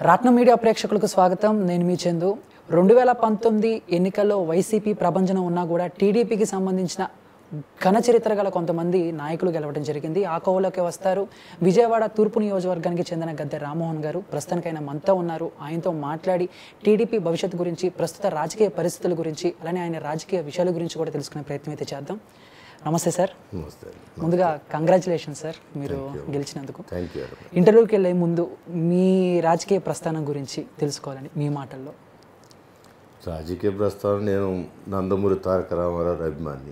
రత్న media ప్రేక్షకులకు స్వాగతం నేను మీ చందు రెండు వేల పంతొమ్మిది ఎన్నికల్లో వైసీపీ ప్రభంజనం ఉన్నా కూడా టీడీపీకి సంబంధించిన ఘన చరిత్ర గల కొంతమంది నాయకులు గెలవడం జరిగింది ఆ కోవలోకి వస్తారు విజయవాడ తూర్పు నియోజకవర్గానికి చెందిన గద్దె రామ్మోహన్ గారు ప్రస్తుతానికి ఆయన మనతో ఉన్నారు ఆయనతో మాట్లాడి టీడీపీ భవిష్యత్తు గురించి ప్రస్తుత రాజకీయ పరిస్థితుల గురించి అలానే ఆయన రాజకీయ విషయాల గురించి కూడా తెలుసుకునే ప్రయత్నం అయితే చేద్దాం నమస్తే సార్ నమస్తే ముందుగా కంగ్రాచులేషన్ సార్ మీరు గెలిచినందుకు థ్యాంక్ యూ ఇంటర్వ్యూకి వెళ్ళే ముందు మీ రాజకీయ ప్రస్థానం గురించి తెలుసుకోవాలని మీ మాటల్లో రాజకీయ ప్రస్తావన నేను నందమూరి తారక రామారావు అభిమాని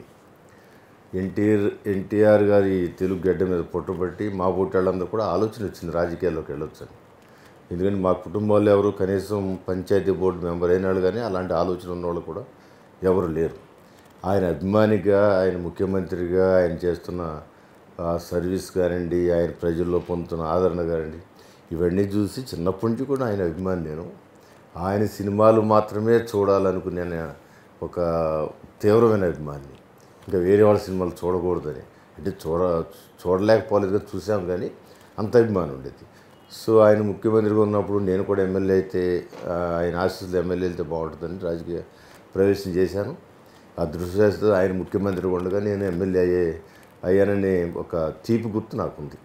ఎన్టీఆర్ ఎన్టీఆర్ గారి తెలుగు గడ్డ మీద పుట్టబట్టి మా పుట్టాళ్ళందరూ కూడా ఆలోచన వచ్చింది రాజకీయాల్లోకి వెళ్ళొచ్చని ఎందుకంటే మా కుటుంబాల్లో ఎవరు కనీసం పంచాయతీ బోర్డు మెంబర్ అయినాళ్ళు కానీ అలాంటి ఆలోచన ఉన్నవాళ్ళు కూడా ఎవరు లేరు ఆయన అభిమానిగా ఆయన ముఖ్యమంత్రిగా ఆయన చేస్తున్న ఆ సర్వీస్ కానివ్వండి ఆయన ప్రజల్లో పొందుతున్న ఆదరణ కానివ్వండి ఇవన్నీ చూసి చిన్నప్పటి నుంచి కూడా ఆయన అభిమాని నేను ఆయన సినిమాలు మాత్రమే చూడాలనుకునే ఒక తీవ్రమైన అభిమాని ఇంకా వేరే వాళ్ళ సినిమాలు చూడకూడదని అంటే చూడ చూడలేకపోలేదు కదా చూసాం కానీ అంత అభిమానం ఉండేది సో ఆయన ముఖ్యమంత్రిగా ఉన్నప్పుడు నేను కూడా ఎమ్మెల్యే అయితే ఆ, ఆయన ఆశీస్సులు ఎమ్మెల్యే అయితే బాగుంటుందని రాజకీయ ప్రవేశం చేశాను అదృష్టం ఆయన ముఖ్యమంత్రిగా ఉండగా నేను ఎమ్మెల్యే అయ్యే అయ్యాననే ఒక తీపి గుర్తు నాకుంది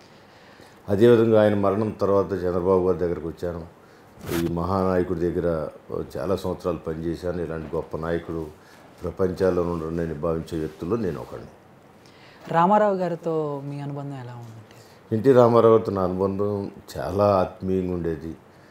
అదేవిధంగా ఆయన మరణం తర్వాత చంద్రబాబు గారి దగ్గరకు వచ్చాను ఈ మహానాయకుడి దగ్గర చాలా సంవత్సరాలు పనిచేశాను ఇలాంటి గొప్ప నాయకుడు ప్రపంచాల్లో ఉండని భావించే వ్యక్తుల్లో నేను ఒకడిని రామారావు గారితో మీ అనుబంధం ఎలా ఉంది ఎన్టీ రామారావుతో నా అనుబంధం చాలా ఆత్మీయంగా ఉండేది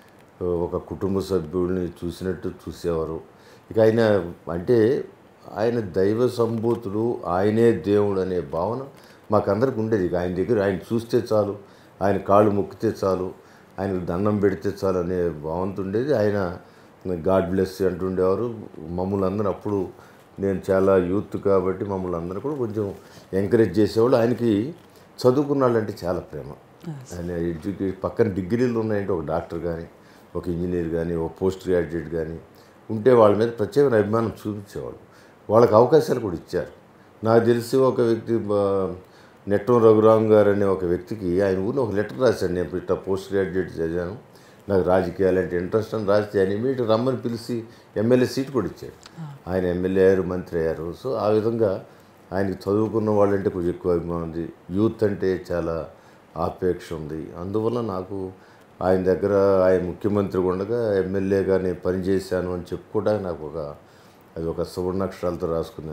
ఒక కుటుంబ సభ్యుడిని చూసినట్టు చూసేవారు ఇక ఆయన అంటే ఆయన దైవ సంభూతుడు ఆయనే దేవుడు అనే భావన మాకందరికి ఉండేది ఇక ఆయన దగ్గర ఆయన చూస్తే చాలు ఆయన కాళ్ళు మొక్కితే చాలు ఆయనకు దండం పెడితే చాలు అనే భావంతో ఉండేది ఆయన గాడ్ బ్లెస్ అంటుండేవారు మమ్మల్ని అందరూ అప్పుడు నేను చాలా యూత్ కాబట్టి మమ్మల్ని అందరూ కూడా కొంచెం ఎంకరేజ్ చేసేవాళ్ళు ఆయనకి చదువుకున్న వాళ్ళంటే చాలా ప్రేమ ఆయన ఎడ్యుకేషన్ పక్కన డిగ్రీలు ఉన్నాయంటే ఒక డాక్టర్ కానీ ఒక ఇంజనీర్ కానీ ఒక పోస్ట్ గ్రాడ్యుయేట్ కానీ ఉంటే వాళ్ళ మీద ప్రత్యేకమైన అభిమానం చూపించేవాళ్ళు వాళ్ళకి అవకాశాలు కూడా ఇచ్చారు నాకు తెలిసి ఒక వ్యక్తి బ- నెట్టం రఘురామ్ గారు అనే ఒక వ్యక్తికి ఆయన ఊరిని ఒక లెటర్ రాశాడు నేను ఇట్లా పోస్ట్ గ్రాడ్యుయేట్ చదివాను నాకు రాజకీయాలు అంటే ఇంట్రెస్ట్ అని రాస్తే ఆయన ఇమీడియట్ రమ్మని పిలిచి ఎమ్మెల్యే సీట్ కూడా ఇచ్చాడు ఆయన ఎమ్మెల్యే అయ్యారు మంత్రి అయ్యారు సో ఆ విధంగా ఆయనకి చదువుకున్న వాళ్ళంటే కొంచెం ఎక్కువ అభిమానం ఉంది యూత్ అంటే చాలా ఆపేక్ష ఉంది అందువల్ల నాకు ఆయన దగ్గర ఆయన ముఖ్యమంత్రి ఉండగా ఎమ్మెల్యేగా నేను పనిచేశాను అని చెప్పుకోవడానికి నాకు ఒక అది ఒక సువర్ణాక్షరాలతో రాసుకున్న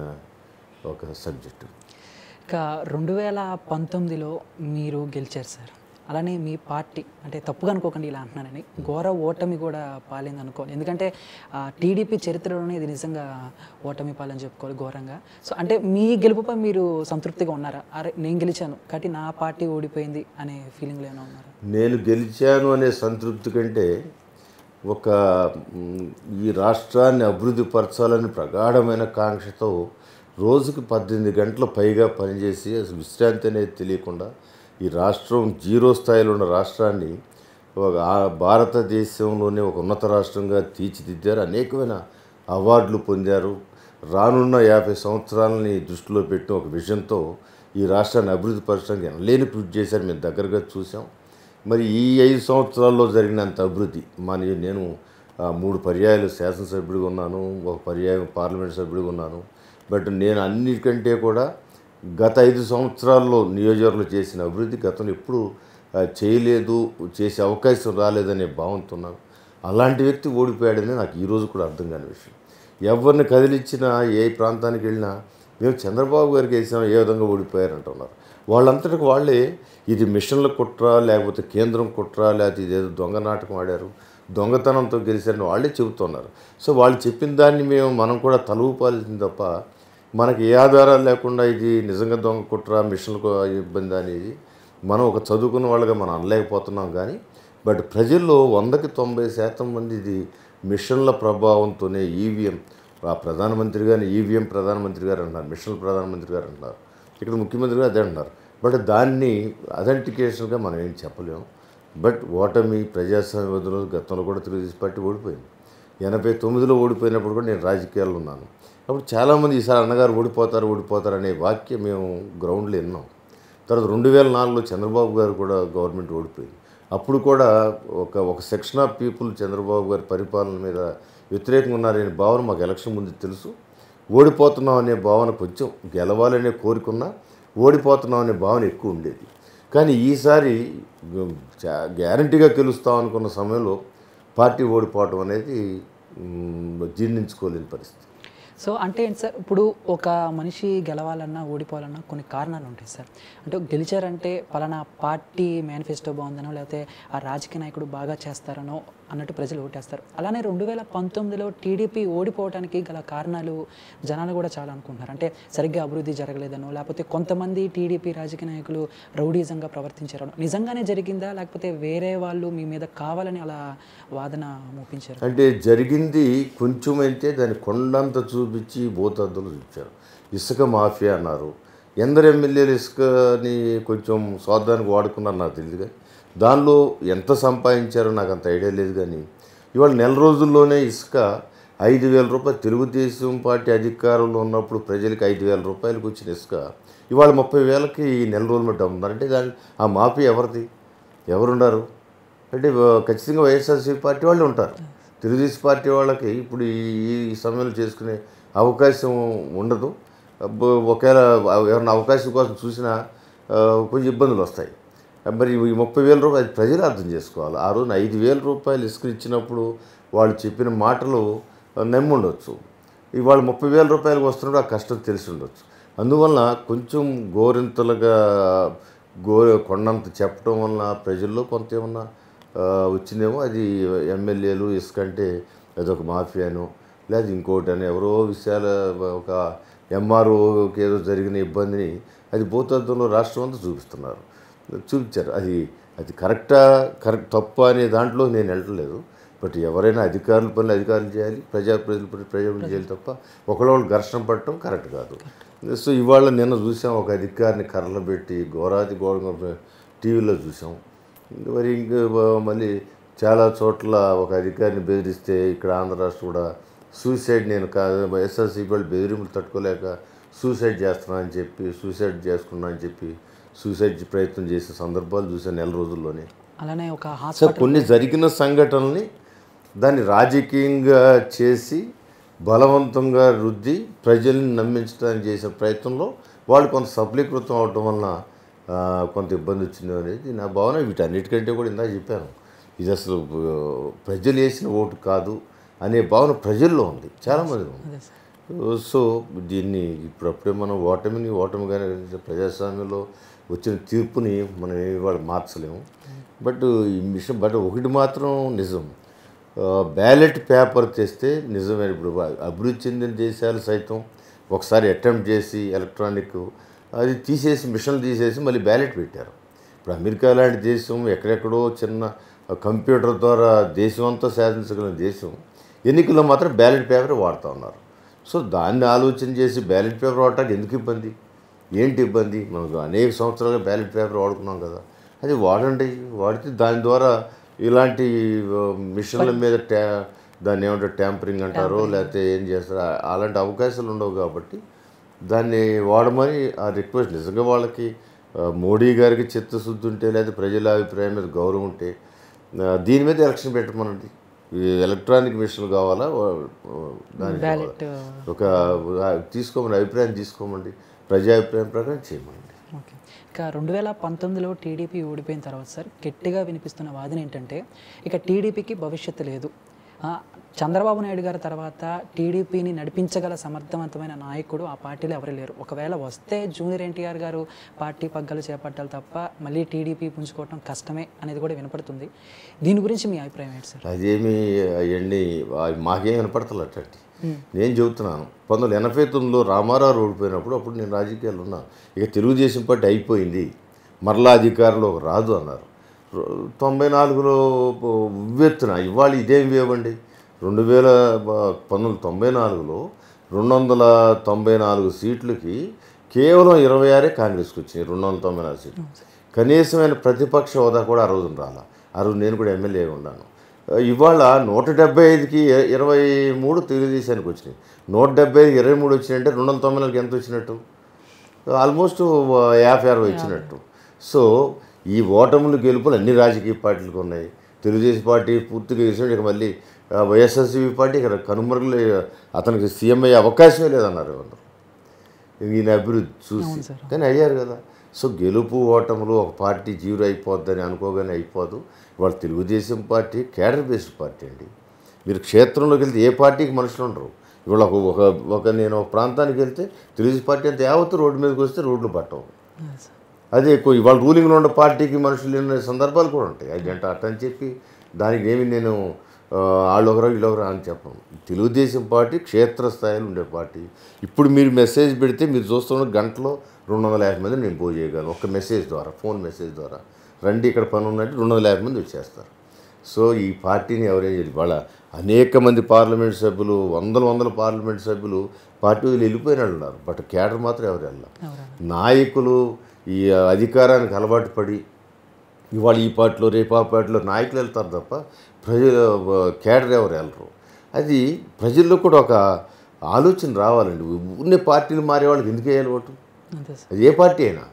ఒక సబ్జెక్టు ఇక రెండు వేల పంతొమ్మిదిలో మీరు గెలిచారు సార్ అలానే మీ పార్టీ అంటే తప్పుగా అనుకోకండి ఇలా అంటున్నానని ఘోర ఓటమి కూడా పాలింది అనుకోవాలి ఎందుకంటే ఆ, టీడీపీ చరిత్రలోనే ఇది నిజంగా ఓటమి పాలని చెప్పుకోవాలి ఘోరంగా సో అంటే మీ గెలుపుపై మీరు సంతృప్తిగా ఉన్నారా అరే నేను గెలిచాను కాబట్టి నా పార్టీ ఓడిపోయింది అనే ఫీలింగ్లో ఏమైనా ఉన్నారా నేను గెలిచాను అనే సంతృప్తి కంటే ఒక మ్, ఈ రాష్ట్రాన్ని అభివృద్ధి పరచాలని ప్రగాఢమైన కాంక్షతో రోజుకి పద్దెనిమిది గంటల పైగా పనిచేసి అసలు విశ్రాంతి అనేది తెలియకుండా ఈ రాష్ట్రం జీరో స్థాయిలో ఉన్న రాష్ట్రాన్ని ఒక ఆ- భారతదేశంలోనే ఒక ఉన్నత రాష్ట్రంగా తీర్చిదిద్దారు అనేకమైన అవార్డులు పొందారు రానున్న యాభై సంవత్సరాలని దృష్టిలో పెట్టిన ఒక విజన్తో ఈ రాష్ట్రాన్ని అభివృద్ధి పరచడానికి లేని కృషి చేశారు మేము దగ్గరగా చూసాం మరి ఈ ఐదు సంవత్సరాల్లో జరిగినంత అభివృద్ధి మన నేను ఆ, మూడు పర్యాయాలు శాసనసభ్యుడిగా ఉన్నాను ఒక పర్యాయం పార్లమెంట్ సభ్యుడిగా ఉన్నాను బట్ నేను అన్నిటికంటే కూడా గత ఐదు సంవత్సరాల్లో నియోజకవర్గంలో చేసిన అభివృద్ధి గతంలో ఎప్పుడు ఆ, చేయలేదు చేసే అవకాశం రాలేదనే భావంతో ఉన్నాను అలాంటి వ్యక్తి ఓడిపోయాడని నాకు ఈరోజు కూడా అర్థం కాని విషయం ఎవరిని కదిలించినా ఏ ప్రాంతానికి వెళ్ళినా మేము చంద్రబాబు గారికి వేసాం ఏ విధంగా ఓడిపోయారు అంటున్నారు వాళ్ళంతటికి వాళ్ళే ఇది మిషన్ల కుట్ర లేకపోతే కేంద్రం కుట్ర లేకపోతే ఇదేదో దొంగ నాటకం ఆడారు దొంగతనంతో గెలిచారని వాళ్ళే చెబుతున్నారు సో వాళ్ళు చెప్పిన దాన్ని మేము మనం కూడా తలూపాల్సింది తప్ప మనకి ఏ ఆధారాలు లేకుండా ఇది నిజంగా దొంగ కుట్ర మిషన్లకు ఇబ్బంది అనేది మనం ఒక చదువుకున్న వాళ్ళగా మనం అనలేకపోతున్నాం కానీ బట్ ప్రజల్లో వందకి తొంభై శాతం మంది ఇది మిషన్ల ప్రభావంతోనే ఈవీఎం ఆ ప్రధానమంత్రి గారిని ఈవీఎం ప్రధానమంత్రి గారు అంటున్నారు మిషన్ల ప్రధానమంత్రి గారు అంటున్నారు ఇక్కడ ముఖ్యమంత్రి గారు అదే అంటున్నారు బట్ దాన్ని అథెంటికేషన్గా మనం ఏం చెప్పలేము బట్ ఓటమి ప్రజాస్వామ్యంలో గతంలో కూడా తెలుగుదేశం పార్టీ ఓడిపోయింది ఎనభై తొమ్మిదిలో ఓడిపోయినప్పుడు కూడా నేను రాజకీయాల్లో ఉన్నాను అప్పుడు చాలామంది ఈసారి అన్నగారు ఓడిపోతారు ఓడిపోతారు అనే వాక్యం మేము గ్రౌండ్లో విన్నాం తర్వాత రెండు వేల నాలుగులో చంద్రబాబు గారు కూడా గవర్నమెంట్ ఓడిపోయింది అప్పుడు కూడా ఒక ఒక సెక్షన్ ఆఫ్ పీపుల్ చంద్రబాబు గారి పరిపాలన మీద వ్యతిరేకంగా ఉన్నారనే భావన మాకు ఎలక్షన్ ముందు తెలుసు ఓడిపోతున్నాం అనే భావన కొంచెం గెలవాలనే కోరుకున్నా ఓడిపోతున్నాం అనే భావన ఎక్కువ ఉండేది కానీ ఈసారి గ్యారంటీగా గెలుస్తాం అనుకున్న సమయంలో పార్టీ ఓడిపోవడం అనేది మ్, జీర్ణించుకోలేని పరిస్థితి సో అంటే ఏంటి సార్ ఇప్పుడు ఒక మనిషి గెలవాలన్నా ఓడిపోవాలన్నా కొన్ని కారణాలు ఉంటాయి సార్ అంటే గెలిచారంటే పలానా పార్టీ మేనిఫెస్టో బాగుందనో లేకపోతే ఆ రాజకీయ నాయకుడు బాగా చేస్తారనో అన్నట్టు ప్రజలు ఓటేస్తారు అలానే రెండు వేల పంతొమ్మిదిలో టీడీపీ ఓడిపోవడానికి గల కారణాలు జనాలు కూడా చాలా అనుకుంటున్నారు అంటే సరిగ్గా అభివృద్ధి జరగలేదనో లేకపోతే కొంతమంది టీడీపీ రాజకీయ నాయకులు రౌడీజంగా ప్రవర్తించారనో నిజంగానే జరిగిందా లేకపోతే వేరే వాళ్ళు మీ మీద కావాలని అలా వాదన మోపించారు అంటే జరిగింది కొంచెం అయితే దాన్ని కొండంత చూపించి భూతద్దులు చూపించారు ఇసుక మాఫియా అన్నారు ఎందరు ఎమ్మెల్యేలు ఇసుకని కొంచెం స్వార్థానికి వాడుకున్నారు నాకు తెలియదు కానీ దానిలో ఎంత సంపాదించారో నాకు అంత ఐడియా లేదు కానీ ఇవాళ నెల రోజుల్లోనే ఇసుక ఐదు వేల రూపాయలు తెలుగుదేశం పార్టీ అధికారంలో ఉన్నప్పుడు ప్రజలకు ఐదు వేల రూపాయలకు వచ్చిన ఇసుక ఇవాళ ముప్పై వేలకి ఈ నెల రోజుల మట్టి అమ్ముతున్నారు అంటే దాని ఆ మాఫీ ఎవరిది ఎవరున్నారు అంటే వ- ఖచ్చితంగా వైఎస్ఆర్సీ పార్టీ వాళ్ళు ఉంటారు తెలుగుదేశం పార్టీ వాళ్ళకి ఇప్పుడు ఈ ఈ సమయంలో చేసుకునే అవకాశం ఉండదు అబ్బో, ఒకవేళ ఎవరైనా అవకాశం కోసం చూసినా ఆ, కొంచెం ఇబ్బందులు వస్తాయి మరి ఈ ముప్పై వేల రూపాయలు అది ప్రజలు అర్థం చేసుకోవాలి ఆ రోజున ఐదు వేల రూపాయలు ఇసుక ఇచ్చినప్పుడు వాళ్ళు చెప్పిన మాటలు నమ్మి ఉండొచ్చు ఇవాళ ముప్పై వేల రూపాయలకు వస్తున్నప్పుడు ఆ కష్టం తెలిసి ఉండొచ్చు అందువల్ల కొంచెం గోరింతలుగా గో కొండంత చెప్పడం వలన ప్రజల్లో కొంత ఏమన్నా ఆ, వచ్చిందేమో అది ఎమ్మెల్యేలు ఇసుక అంటే అదొక మాఫియాను లేదా ఇంకోటి అని ఎవరో విషయాల ఒక ఎంఆర్ఓకి ఏదో జరిగిన ఇబ్బందిని అది భూతత్వంలో రాష్ట్రం అంతా చూపిస్తున్నారు చూపించారు అది అది కరెక్టా కరెక్ట్ తప్ప అనే దాంట్లో నేను వెళ్ళట్లేదు బట్ ఎవరైనా అధికారుల పనులు అధికారులు చేయాలి ప్రజా ప్రజల పనులు ప్రజలు చేయాలి తప్ప ఒకళ్ళు ఘర్షణ పడటం కరెక్ట్ కాదు సో ఇవాళ నిన్న చూసాం ఒక అధికారిని కర్రలు పెట్టి ఘోరాది ఘోరంగా టీవీలో చూసాం మరి ఇంక మళ్ళీ చాలా చోట్ల ఒక అధికారిని బెదిరిస్తే ఇక్కడ ఆంధ్ర రాష్ట్రం కూడా సూసైడ్ నేను కాదు ఎస్ఎస్సీ వాళ్ళు బెదిరింపులు తట్టుకోలేక సూసైడ్ చేస్తున్నా అని చెప్పి సూసైడ్ చేసుకున్నా అని చెప్పి సూసైడ్ ప్రయత్నం చేసే సందర్భాలు చూసాను నెల రోజుల్లోనే అలానే ఒక సో హాస్పిటల్ కొన్ని జరిగిన సంఘటనల్ని దాన్ని రాజకీయంగా చేసి బలవంతంగా రుద్ది ప్రజల్ని నమ్మించడానికి చేసే ప్రయత్నంలో వాళ్ళు కొంత సఫలీకృతం అవటం వలన ఆ, కొంత ఇబ్బంది వచ్చింది అనేది నా భావన వీటన్నిటికంటే కూడా ఇందాక చెప్పాను ఇది అసలు ఆ, ప్రజలు వేసిన ఓటు కాదు అనే భావన ప్రజల్లో ఉంది చాలామంది ఉంది అదే సార్ సో దీన్ని ఇప్పుడప్పుడే మనం ఓటమిని ఓటమిగానే ప్రజాస్వామ్యంలో వచ్చిన తీర్పుని మనం ఇవాళ మార్చలేము బట్ ఈ విషయం బట్ ఒకటి మాత్రం నిజం బ్యాలెట్ పేపర్ తెస్తే నిజమే ఇప్పుడు అభివృద్ధి చెందిన దేశాలు సైతం ఒకసారి అటెంప్ట్ చేసి ఎలక్ట్రానిక్ అది తీసేసి మిషన్లు తీసేసి మళ్ళీ బ్యాలెట్ పెట్టారు ఇప్పుడు అమెరికా లాంటి దేశం ఎక్కడెక్కడో చిన్న కంప్యూటర్ ద్వారా దేశం అంతా శాసించగలిగిన దేశం ఎన్నికల్లో మాత్రం బ్యాలెట్ పేపర్ వాడుతూ ఉన్నారు సో దాన్ని ఆలోచన చేసి బ్యాలెట్ పేపర్ వాడటానికి ఎందుకు ఇబ్బంది ఏంటి ఇబ్బంది మనకు అనేక సంవత్సరాలుగా బ్యాలెట్ పేపర్ వాడుకున్నాం కదా అది వాడండి వాడితే దాని ద్వారా ఇలాంటి ఆ, మిషన్ల మీద ట్యా దాన్ని ఏమంటారు ట్యాంపరింగ్ అంటారో లేకపోతే ఏం చేస్తారో ఆ- అలాంటి అవకాశాలు ఉండవు కాబట్టి దాన్ని వాడమని ఆ రిక్వెస్ట్ నిజంగా వాళ్ళకి ఆ, మోడీ గారికి చిత్తశుద్ధి ఉంటే లేదా ప్రజల అభిప్రాయం మీద గౌరవం ఉంటే ఆ, దీని మీద ఎలక్షన్ పెట్టమనండి ఈ ఎలక్ట్రానిక్ మిషన్లు కావాలా వా- దానికి కావాలా? బ్యాలెట్ ఒక ఆ, తీసుకోమని అభిప్రాయం తీసుకోమండి ప్రజా అభిప్రాయం ప్రకారం చేయమండి ఓకే ఇక రెండు వేల పంతొమ్మిదిలో టీడీపీ ఓడిపోయిన తర్వాత సార్ గట్టిగా వినిపిస్తున్న వాదన ఏంటంటే ఇక టీడీపీకి భవిష్యత్తు లేదు ఆ, చంద్రబాబు నాయుడు గారి తర్వాత టీడీపీని నడిపించగల సమర్థవంతమైన నాయకుడు ఆ పార్టీలో ఎవరు లేరు ఒకవేళ వస్తే జూనియర్ ఎన్టీఆర్ గారు పార్టీ పగ్గాలు చేపట్టాలి తప్ప మళ్ళీ టీడీపీ పుంజుకోవటం కష్టమే అనేది కూడా వినపడుతుంది దీని గురించి మీ అభిప్రాయం ఏంటి సార్ అదేమి అవన్నీ అవి మాకేం వినపడతలే అట్లాంటి నేను చెబుతున్నాను పంతొమ్మిది వందల ఎనభై తొమ్మిదిలో రామారావు ఓడిపోయినప్పుడు అప్పుడు నేను రాజకీయాలు ఉన్నాను ఇక తెలుగుదేశం పార్టీ అయిపోయింది మరలా అధికారంలో రాదు అన్నారు రొ- తొంభై నాలుగులో ఉవ్వెత్తున ఇవాళ ఇదేం వేవండి రెండు వేల బ- పంతొమ్మిది వందల తొంభై నాలుగులో రెండు వందల తొంభై నాలుగు సీట్లకి కేవలం ఇరవై ఆరే కాంగ్రెస్కి వచ్చినాయి రెండు వందల తొంభై నాలుగు సీట్లు కనీసమైన ప్రతిపక్ష హోదా కూడా ఆ రోజున రాలా ఆ రోజు నేను కూడా ఎమ్మెల్యే ఉన్నాను ఇవాళ నూట డెబ్బై ఐదుకి ఇ- ఇరవై మూడు తెలుగుదేశానికి వచ్చినాయి నూట డెబ్బై ఐదుకి ఇరవై మూడు వచ్చినాయంటే రెండు వందల తొంభై నాలుగు ఎంత వచ్చినట్టు ఆల్మోస్ట్ యాభై అరవై వచ్చినట్టు సో ఈ ఓటములు గెలుపులు అన్ని రాజకీయ పార్టీలకు ఉన్నాయి తెలుగుదేశం పార్టీ పూర్తిగా వేసాడు ఇక మళ్ళీ ఆ, వైఎస్ఆర్సీపీ పార్టీ ఇక్కడ కనుమరుగులు అతనికి సీఎం అయ్యే అవకాశమే లేదన్నారు అందరూ ఈయన అభివృద్ధి చూసి కానీ అయ్యారు కదా సో గెలుపు ఓటములు ఒక పార్టీ జీరో అయిపోద్దని అనుకోగానే అయిపోదు వాళ్ళు Telugu Desam party cadre based party అండి మీరు క్షేత్రంలోకి వెళ్తే ఏ పార్టీకి మనుషులు ఉండరు ఇవాళ ఒక ఒక ఒక నేను ఒక ప్రాంతానికి వెళ్తే తెలుగుదేశం పార్టీ అంతా యావత్తు రోడ్డు మీదకి వస్తే రోడ్లు పట్టవు అదే సార్ అదే ఎక్కువ ఇవాళ రూలింగ్లో ఉన్న పార్టీకి మనుషులు ఉన్న సందర్భాలు కూడా ఉంటాయి అది అంటే అట్టని చెప్పి దానికి ఏమి నేను ఆ, వాళ్ళు ఒకరు వీళ్ళు ఒకరు అని చెప్పను తెలుగుదేశం పార్టీ క్షేత్రస్థాయిలో ఉండే పార్టీ ఇప్పుడు మీరు మెసేజ్ పెడితే మీరు చూస్తున్న గంటలో రెండు వందల యాభై మంది నేను పోయి చేయగలను ఒక మెసేజ్ ద్వారా ఫోన్ మెసేజ్ ద్వారా రండి ఇక్కడ పని ఉన్నట్టు రెండు వందల యాభై మంది వచ్చేస్తారు సో ఈ పార్టీని ఎవరేం చేయరు వాళ్ళ అనేక మంది పార్లమెంట్ సభ్యులు వందల వందల పార్లమెంట్ సభ్యులు పార్టీ వదిలి వెళ్ళిపోయిన వాళ్ళు ఉన్నారు బట్ కేడర్ మాత్రం ఎవరు వెళ్ళారు నాయకులు ఈ అధికారానికి అలవాటు పడి ఇవాళ ఈ పార్టీలో రేపు ఆ పార్టీలో నాయకులు వెళ్తారు తప్ప ప్రజలు కేడర్ ఎవరు వెళ్ళరు అది ప్రజల్లో కూడా ఒక ఆలోచన రావాలండి ఉన్న పార్టీలు మారే వాళ్ళకి ఎందుకు వేయాలి ఓటు అంతే సార్ అది ఏ పార్టీ అయినా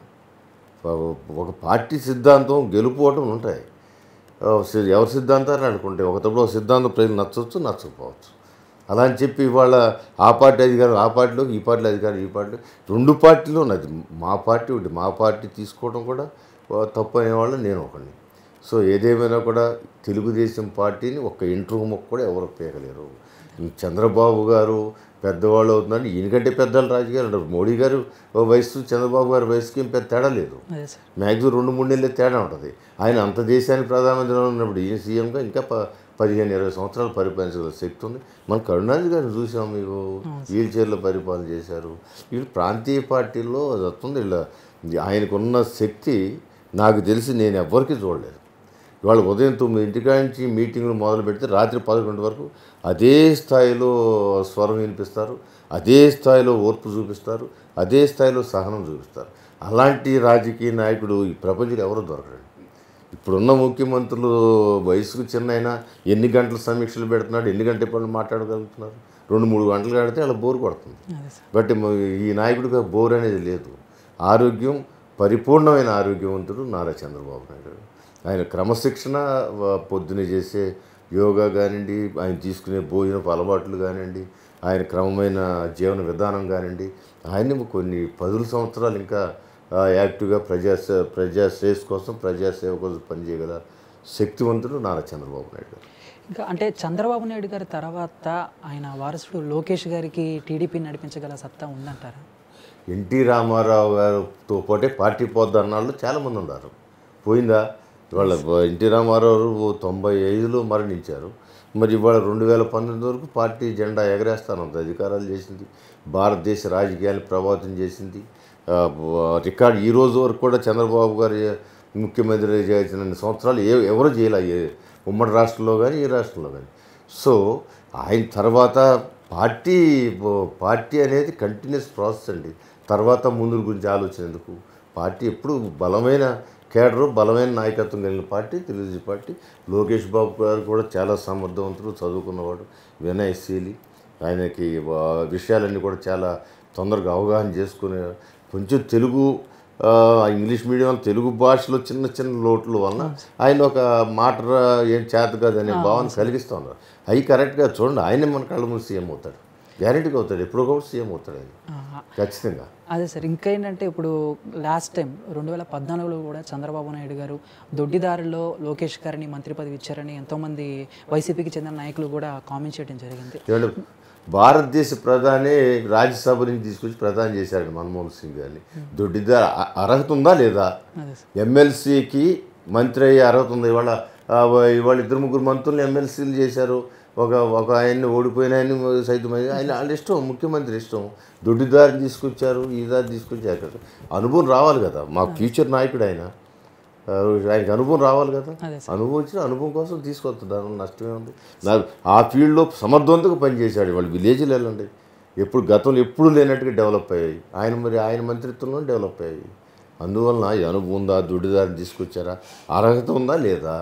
ఒక- ఒక పార్టీ సిద్ధాంతం గెలుపోవటం ఉంటాయి ఆ, సి- ఎవరి సిద్ధాంతాలు అనుకుంటే ఒకటప్పుడు ఒక సిద్ధాంతం ప్రజలు నచ్చవచ్చు నచ్చకపోవచ్చు అలా అని చెప్పి ఇవాళ ఆ పార్టీ అధికారం ఆ పార్టీలోకి ఈ పార్టీలో అధికారం ఈ పార్టీలో రెండు పార్టీలు ఉన్నది మా పార్టీ ఒకటి మా పార్టీ తీసుకోవడం కూడా ఆ, తప్పు అనేవాళ్ళు నేను ఒకడిని సో ఏదేమైనా కూడా తెలుగుదేశం పార్టీని ఒక్క ఇంటర్వ్యూ మొక్క కూడా ఎవరు పేగలేరు ఈ చంద్రబాబు గారు పెద్దవాళ్ళు అవుతుందని ఈయనకంటే పెద్దవాళ్ళు రాజకీయాలు ఉండరు మోడీ గారు ఓ వయసు చంద్రబాబు గారి వయసుకి ఏం పెద్ద తేడా లేదు అదే సార్ మ్యాక్సిమం రెండు మూడు నెలలే తేడా ఉంటుంది ఆయన అంత దేశానికి ప్రధానమంత్రిగా ఉన్నప్పుడు ఈయన సీఎంగా ఇంకా ప పదిహేను ఇరవై సంవత్సరాలు పరిపాలించగల శక్తి ఉంది మన కరుణానిధి గారిని చూసాం మీకు వీల్ చైర్లో పరిపాలన చేశారు వీళ్ళు ప్రాంతీయ పార్టీల్లో అది వస్తుంది ఇలా ఆయనకున్న శక్తి నాకు తెలిసి నేను ఎవ్వరికీ చూడలేదు ఇవాళ ఉదయం తొమ్మిది ఇంటికాడ నుంచి మీటింగ్లు మొదలు పెడితే రాత్రి పదకొండు వరకు అదే స్థాయిలో స్వరం వినిపిస్తారు అదే స్థాయిలో ఓర్పు చూపిస్తారు అదే స్థాయిలో సహనం చూపిస్తారు అలాంటి రాజకీయ నాయకుడు ఈ ప్రపంచంలో ఎవరు దొరకడండి ఇప్పుడున్న ముఖ్యమంత్రులు వయసుకు చిన్న అయినా ఎన్ని గంటల సమీక్షలు పెడుతున్నాడు ఎన్ని గంటల పనులు మాట్లాడగలుగుతున్నారు రెండు మూడు గంటలు కడితే అలా బోర్ కొడుతుంది అదే సార్ బట్ మ- ఈ నాయకుడికి బోర్ అనేది లేదు ఆరోగ్యం పరిపూర్ణమైన ఆరోగ్యవంతుడు నారా చంద్రబాబు నాయుడు గారు. ఆయన క్రమశిక్షణ వ- పొద్దున చేసే యోగా కానివ్వండి ఆయన తీసుకునే భోజనపు అలవాట్లు కానివ్వండి ఆయన క్రమమైన జీవన విధానం కానివ్వండి ఆయన కొన్ని పదుల సంవత్సరాలు ఇంకా ఆ, యాక్టివ్గా ప్రజా సే- ప్రజా శ్రేయస్ కోసం ప్రజాసేవ కోసం పనిచేయగల శక్తివంతుడు నారా చంద్రబాబు నాయుడు గారు ఇంకా అంటే చంద్రబాబు నాయుడు గారి తర్వాత ఆయన వారసుడు లోకేష్ గారికి టీడీపీ నడిపించగల సత్తా ఉందంటారా ఎన్టీ రామారావు గారితో పాటే పార్టీ పోద్ది అన్నాళ్ళు చాలామంది ఉన్నారు పోయిందా ఇవాళ ఎన్టీ రామారావు తొంభై ఐదులో మరణించారు మరి ఇవాళ రెండు వేల పంతొమ్మిది వరకు పార్టీ జెండా ఎగరేస్తానంత అధికారాలు చేసింది భారతదేశ రాజకీయాన్ని ప్రభావితం చేసింది ఆ, రికార్డ్ ఈ రోజు వరకు కూడా చంద్రబాబు గారి ముఖ్యమంత్రి చేసిన సంవత్సరాలు ఏ ఎవరు చేయలే ఏ ఉమ్మడి రాష్ట్రంలో కానీ ఈ రాష్ట్రంలో కానీ సో ఆయన తర్వాత పార్టీ పార్టీ అనేది కంటిన్యూస్ ప్రాసెస్ అండి తర్వాత ముందు గురించి ఆలోచన ఎందుకు పార్టీ ఎప్పుడు బలమైన కేడరు బలమైన నాయకత్వం కలిగిన పార్టీ తెలుగుదేశం పార్టీ లోకేష్ బాబు గారు కూడా చాలా సమర్థవంతుడు చదువుకున్నవాడు వినయశీలి ఆయనకి ఆ, విషయాలన్నీ కూడా చాలా తొందరగా అవగాహన చేసుకునే కొంచెం తెలుగు ఆ, ఇంగ్లీష్ మీడియం తెలుగు భాషలో చిన్న చిన్న లోట్ల వలన ఆయన ఒక మాట రా- ఏం చేత కాదనే భావన కలిగిస్తూ ఉన్నారు అవి కరెక్ట్గా చూడండి ఆయనే మన కళ్ళ ముందు సీఎం అవుతాడు గ్యారెంటీగా అవుతాడు ఎప్పుడో ఒకటి సీఎం అవుతాడు ఆయన ఆ, ఖచ్చితంగా అదే సార్ ఇంకా ఏంటంటే ఇప్పుడు లాస్ట్ టైం రెండు వేల పద్నాలుగులో కూడా చంద్రబాబు నాయుడు గారు దొడ్డిదారిలో లోకేష్ గారిని మంత్రి పదవి ఇచ్చారని ఎంతోమంది వైసీపీకి చెందిన నాయకులు కూడా కామెంట్ చేయడం జరిగింది ఏమంటే భారతదేశ ప్రధాని రాజ్యసభ నుంచి తీసుకొచ్చి ప్రధాని చేశాడు మన్మోహన్ సింగ్ గారిని దొడ్డిదార అ- అర్హత ఉందా లేదా అదే సార్ ఎమ్మెల్సీకి మంత్రి అయ్యే అర్హత ఉంది ఇవాళ ఆ, ఇవాళ ఇద్దరు ముగ్గురు మంత్రులు ఎమ్మెల్సీలు చేశారు ఒక ఒక ఆయన్ని ఓడిపోయిన ఆయన్ని సైతం అయ్యి- ఆయన వాళ్ళ ఇష్టం ముఖ్యమంత్రి ఇష్టం దొడ్డిదారిని తీసుకొచ్చారు ఈ దారి తీసుకొచ్చారు కదా అనుభవం రావాలి కదా మా ఫ్యూచర్ నాయకుడు ఆయన ఆ, ఆయనకి అనుభవం రావాలి కదా అదే అనుభవం వచ్చిన అనుభవం కోసం తీసుకొస్తుంది దాని నష్టమే ఉంది నాకు ఆ ఫీల్డ్లో సమర్థవంతంగా పనిచేశాడు వాళ్ళు విలేజ్లు వెళ్ళండి ఎప్పుడు గతంలో ఎప్పుడు లేనట్టుగా డెవలప్ అయ్యాయి ఆయన మరి ఆయన మంత్రిత్వంలో డెవలప్ అయ్యాయి అందువలన ఈ అనుభవం ఉందా దుడ్డిదారిని తీసుకొచ్చారా అర్హత ఉందా లేదా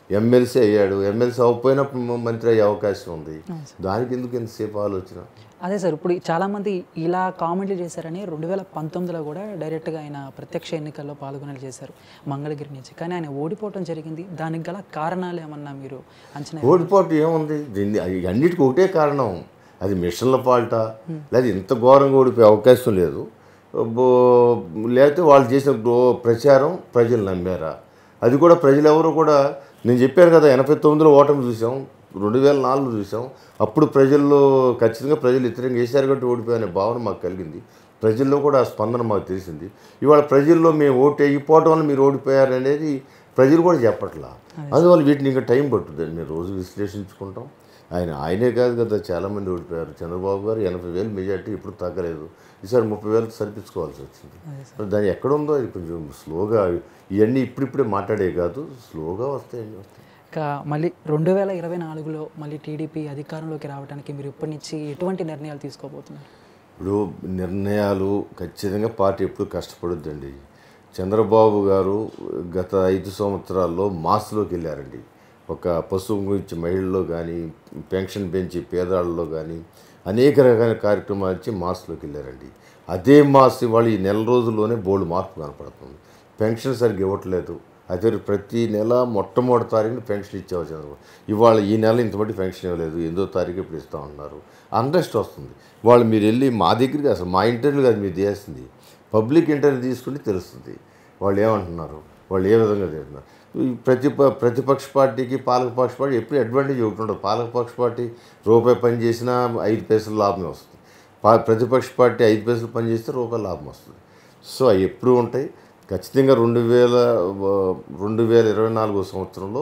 ఎమ్మెల్సీ అయ్యాడు ఎమ్మెల్సీ అవ్వకపోయినా మ- మంత్రి అయ్యే అవకాశం ఉంది దానికి ఎందుకు ఎంతసేపు ఆలోచన అదే సార్ ఇప్పుడు చాలామంది ఇలా కామెంట్లు చేశారని రెండు వేల పంతొమ్మిదిలో కూడా డైరెక్ట్గా ఆయన ప్రత్యక్ష ఎన్నికల్లో పాల్గొనేలా చేశారు మంగళగిరి నుంచి కానీ ఆయన ఓడిపోవటం జరిగింది దానికి గల కారణాలు ఏమన్నా మీరు అంచనా ఓడిపోవటం ఏముంది దీన్ని అది అన్నిటికీ ఒకటే కారణం అది మిషన్ల ఫాల్టా లేదా ఇంత ఘోరంగా ఓడిపోయే అవకాశం లేదు బో- లేకపోతే వాళ్ళు చేసిన గ్రో- ప్రచారం ప్రజలు నమ్మారా అది కూడా ప్రజలు ఎవరు కూడా నేను చెప్పాను కదా ఎనభై తొమ్మిదిలో ఓటమి చూసాం రెండు వేల నాలుగు చూసాం అప్పుడు ప్రజల్లో ఖచ్చితంగా ప్రజలు వ్యతిరేకంగా వేశారు కాబట్టి ఓడిపోయనే భావన మాకు కలిగింది ప్రజల్లో కూడా ఆ స్పందన మాకు తెలిసింది ఇవాళ ప్రజల్లో మేము ఓటు వేయకపోవటం వల్ల మీరు ఓడిపోయారు అనేది ప్రజలు కూడా చెప్పట్లా అందువల్ల వీటిని ఇంకా టైం పట్టుద్ది మేము రోజు విశ్లేషించుకుంటాం ఆయన ఆయనే కాదు కదా చాలామంది ఓడిపోయారు చంద్రబాబు గారు ఎనభై వేలు మెజార్టీ ఇప్పుడు తగ్గలేదు ఈసారి ముప్పై వేలకు సరిపించుకోవాల్సి వచ్చింది మరి దాని ఎక్కడ ఉందో అది కొంచెం స్లోగా ఇవన్నీ ఇప్పుడిప్పుడే మాట్లాడే కాదు స్లోగా వస్తాయండి వస్తాయి ఇంకా మళ్ళీ రెండు వేల ఇరవై నాలుగులో మళ్ళీ టీడీపీ అధికారంలోకి రావడానికి మీరు ఇప్పటి నుంచి ఎటువంటి నిర్ణయాలు తీసుకోబోతున్నారు ఇప్పుడు నిర్ణయాలు ఖచ్చితంగా పార్టీ ఎప్పుడు కష్టపడుద్దండి చంద్రబాబు గారు గత ఐదు సంవత్సరాల్లో మాస్లోకి వెళ్ళారండి ఒక పశువు గురించి మహిళల్లో కానీ పెన్షన్ పెంచి పేదవాళ్ళలో కానీ అనేక రకాల కార్యక్రమాలు ఇచ్చి మాస్లోకి వెళ్ళారండి అదే మాస్ ఇవాళ ఈ నెల రోజుల్లోనే బోల్డ్ మార్పు కనపడుతుంది పెన్షన్ సరిగ్గా ఇవ్వట్లేదు అదే ప్రతి నెల మొట్టమొదటి తారీఖున పెన్షన్ ఇచ్చేవారు చంద్రబాబు ఇవాళ ఈ నెల ఇంతమంది పెన్షన్ ఇవ్వలేదు ఎనిమిదో తారీఖు ఇప్పుడు ఇస్తా ఉన్నారు అంట్రెస్ట్ వస్తుంది వాళ్ళు మీరు వెళ్ళి మా దగ్గరికి అసలు మా ఇంటర్వ్యూ కాదు మీరు చేస్తుంది పబ్లిక్ ఇంటర్వ్యూ తీసుకుంటే తెలుస్తుంది వాళ్ళు ఏమంటున్నారు వాళ్ళు ఏ విధంగా చేస్తున్నారు ఈ ప్రతిప ప్రతిపక్ష పార్టీకి పాలకపక్ష పార్టీ ఎప్పుడు అడ్వాంటేజ్ ఒకటి ఉండదు పాలకపక్ష పార్టీ రూపాయి పని చేసినా ఐదు పైసలు లాభమే వస్తుంది పా ప్రతిపక్ష పార్టీ ఐదు పైసలు పని చేస్తే రూపాయి లాభం వస్తుంది సో అవి ఎప్పుడూ ఉంటాయి ఖచ్చితంగా రెండు వేల రెండు వేల ఇరవై నాలుగో సంవత్సరంలో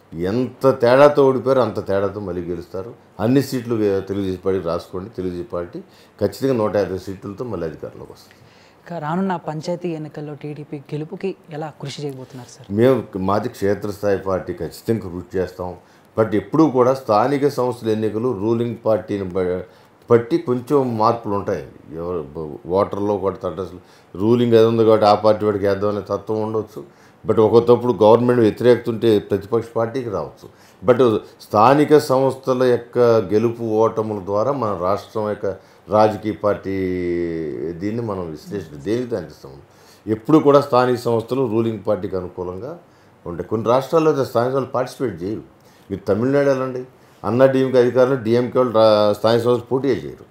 ఎంత తేడాతో ఓడిపోయారో అంత తేడాతో మళ్ళీ గెలుస్తారు అన్ని సీట్లు తెలుగుదేశం పార్టీ రాసుకోండి తెలుగుదేశం పార్టీ ఖచ్చితంగా నూట యాభై సీట్లతో మళ్ళీ అధికారంలోకి వస్తుంది ఇంకా రానున్న పంచాయతీ ఎన్నికల్లో టీడీపీ గెలుపుకి ఎలా కృషి చేయబోతున్నారు సార్ మేము మాది క్షేత్రస్థాయి పార్టీ ఖచ్చితంగా కృషి చేస్తాం బట్ ఎప్పుడూ కూడా స్థానిక సంస్థల ఎన్నికలు రూలింగ్ పార్టీని బ- బట్టి కొంచెం మార్పులు ఉంటాయి ఎవరు బ- ఓటర్లో కూడా తటస్లు రూలింగ్ అది ఉంది కాబట్టి ఆ పార్టీ వాడికి వేద్దామనే తత్వం ఉండొచ్చు బట్ ఒక్కొక్కప్పుడు గవర్నమెంట్ వ్యతిరేకత ఉంటే ప్రతిపక్ష పార్టీకి రావచ్చు బట్ స్థానిక సంస్థల యొక్క గెలుపు ఓటముల ద్వారా మన రాష్ట్రం యొక్క రాజకీయ పార్టీ దీన్ని మనం విశ్లేషణ దేనికి దానిస్తాము ఎప్పుడు కూడా స్థానిక సంస్థలు రూలింగ్ పార్టీకి అనుకూలంగా ఉంటాయి కొన్ని రాష్ట్రాల్లో అయితే స్థానిక సంస్థలు పార్టిసిపేట్ చేయరు మీరు తమిళనాడు వెళ్ళండి అన్న డిఎంకే అధికారులు డిఎంకే వాళ్ళు రా- స్థానిక సంస్థలు పోటీ చేయరు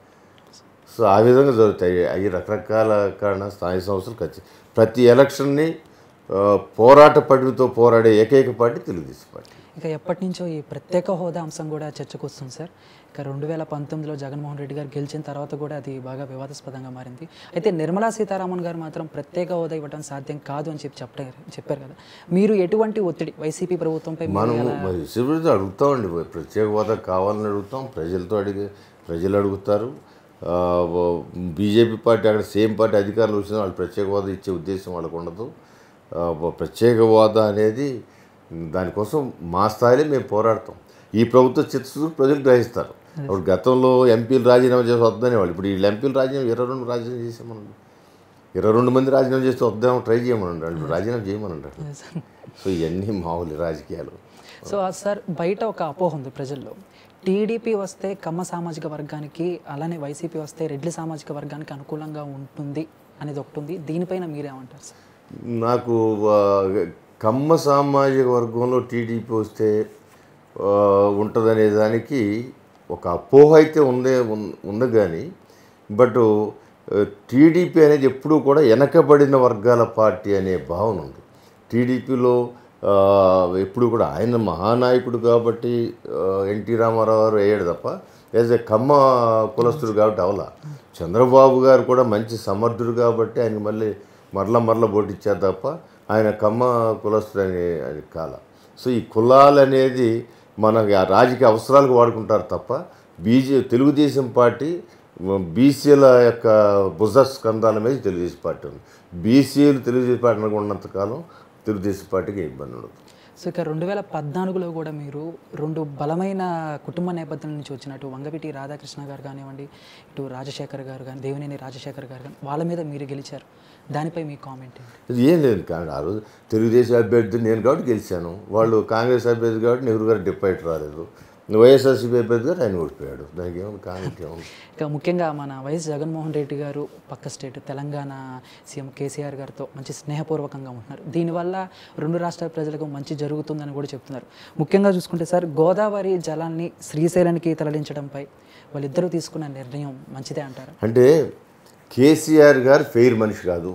సో ఆ విధంగా జరుగుతాయి అవి రకరకాల కారణ స్థానిక సంస్థలు ఖచ్చితంగా ప్రతి ఎలక్షన్ని ఆ, పోరాట పడితో పోరాడే ఏకైక పార్టీ తెలుగుదేశం పార్టీ ఇక ఎప్పటి నుంచో ఈ ప్రత్యేక హోదా అంశం కూడా చర్చకు వస్తుంది సార్ ఇక రెండు వేల పంతొమ్మిదిలో జగన్మోహన్ రెడ్డి గారు గెలిచిన తర్వాత కూడా అది బాగా వివాదాస్పదంగా మారింది అయితే నిర్మలా సీతారామన్ గారు మాత్రం ప్రత్యేక హోదా ఇవ్వడం సాధ్యం కాదు అని చెప్పి చెప్పారు చెప్పారు కదా మీరు ఎటువంటి ఒత్తిడి వైసీపీ ప్రభుత్వంపై మీరు మనము ఎలా- మరి శిబిరితో అడుగుతామండి ప్రత్యేక హోదా కావాలని అడుగుతాం ప్రజలతో అడిగి ప్రజలు అడుగుతారు ఆ, ఓ- బీజేపీ పార్టీ అక్కడ సేమ్ పార్టీ అధికారులు వచ్చినా వాళ్ళు ప్రత్యేక హోదా ఇచ్చే ఉద్దేశం వాళ్ళకు ఉండదు ఆ, ఓ ప్రత్యేక హోదా అనేది దానికోసం మా స్థాయిలో మేము పోరాడతాం ఈ ప్రభుత్వ చిత్తశుద్ధి ప్రజలు గ్రహిస్తారు అప్పుడు గతంలో ఎంపీలు రాజీనామా చేసి వద్దనే వాళ్ళు ఇప్పుడు వీళ్ళు ఎంపీలు రాజీనామా ఇరవై రెండు రాజీనామా చేసామనండి ఇరవై రెండు మంది రాజీనామా చేస్తే వద్దామో ట్రై చేయమనండి వాళ్ళు రాజీనామా చేయమనండి సో ఇవన్నీ మామూలు రాజకీయాలు సో ఆ సార్ బయట ఒక అపోహ ఉంది ప్రజల్లో టీడీపీ వస్తే కమ్మ సామాజిక వర్గానికి అలానే వైసీపీ వస్తే రెడ్డి సామాజిక వర్గానికి అనుకూలంగా ఉంటుంది అనేది ఒకటి ఉంది దీనిపైన మీరేమంటారు సార్ నాకు ఆ, కమ్మ సామాజిక వర్గంలో టీడీపీ వస్తే ఆ, ఉంటుందనే దానికి ఒక అపోహ అయితే ఉందే ఉన్- ఉంది కానీ బట్ టీడీపీ అనేది ఎప్పుడూ కూడా వెనకబడిన వర్గాల పార్టీ అనే భావన ఉంది టీడీపీలో ఎప్పుడు కూడా ఆయన మహానాయకుడు కాబట్టి ఆ, ఎన్టీ రామారావు గారు వేయడు తప్ప యాజ్ ఏ కమ్మ కులస్తుడు కాబట్టి అవలా చంద్రబాబు గారు కూడా మంచి సమర్థుడు కాబట్టి ఆయనకి మళ్ళీ మరల మరల పోటీచ్చారు తప్ప ఆయన కమ్మ కులస్తుడు అని అది కాల సో ఈ కులాలు అనేది మన ఆ రాజకీయ అవసరాలకు వాడుకుంటారు తప్ప బీజే తెలుగుదేశం పార్టీ బీసీల యొక్క భుజ స్కంధాల మీద తెలుగుదేశం పార్టీ ఉంది బీసీలు తెలుగుదేశం పార్టీ ఉన్నంతకాలం తెలుగుదేశం పార్టీకి ఇబ్బంది ఉండదు సో ఇక రెండు వేల పద్నాలుగులో కూడా మీరు రెండు బలమైన కుటుంబ నేపథ్యం నుంచి వచ్చినట్టు వంగవీటి రాధాకృష్ణ గారు కానివ్వండి ఇటు రాజశేఖర్ గారు కానీ దేవినేని రాజశేఖర్ గారు కానీ వాళ్ళ మీద మీరు గెలిచారు దానిపై మీ కామెంట్ ఏంటి ఇది ఏం లేదు కానీ ఆ రోజు తెలుగుదేశం అభ్యర్థి నేను కాబట్టి గెలిచాను వాళ్ళు కాంగ్రెస్ అభ్యర్థి కాబట్టి నెహ్రూ గారు డిపాయిట్ రాలేదు వైఎస్ఆర్సీపీ అభ్యర్థి గారు ఆయన ఓడిపోయాడు దానికి ఏమైనా కామెంట్ ఏముంది ఇక ముఖ్యంగా మన వైఎస్ జగన్మోహన్ రెడ్డి గారు పక్క స్టేట్ తెలంగాణ సీఎం కేసీఆర్ గారితో మంచి స్నేహపూర్వకంగా ఉంటున్నారు దీనివల్ల రెండు రాష్ట్రాల ప్రజలకు మంచి జరుగుతుందని కూడా చెప్తున్నారు ముఖ్యంగా చూసుకుంటే సార్ గోదావరి జలాన్ని శ్రీశైలానికి తరలించడంపై వాళ్ళిద్దరూ తీసుకున్న నిర్ణయం మంచిదే అంటారు అంటే కేసీఆర్ గారు ఫెయిర్ మనిషి కాదు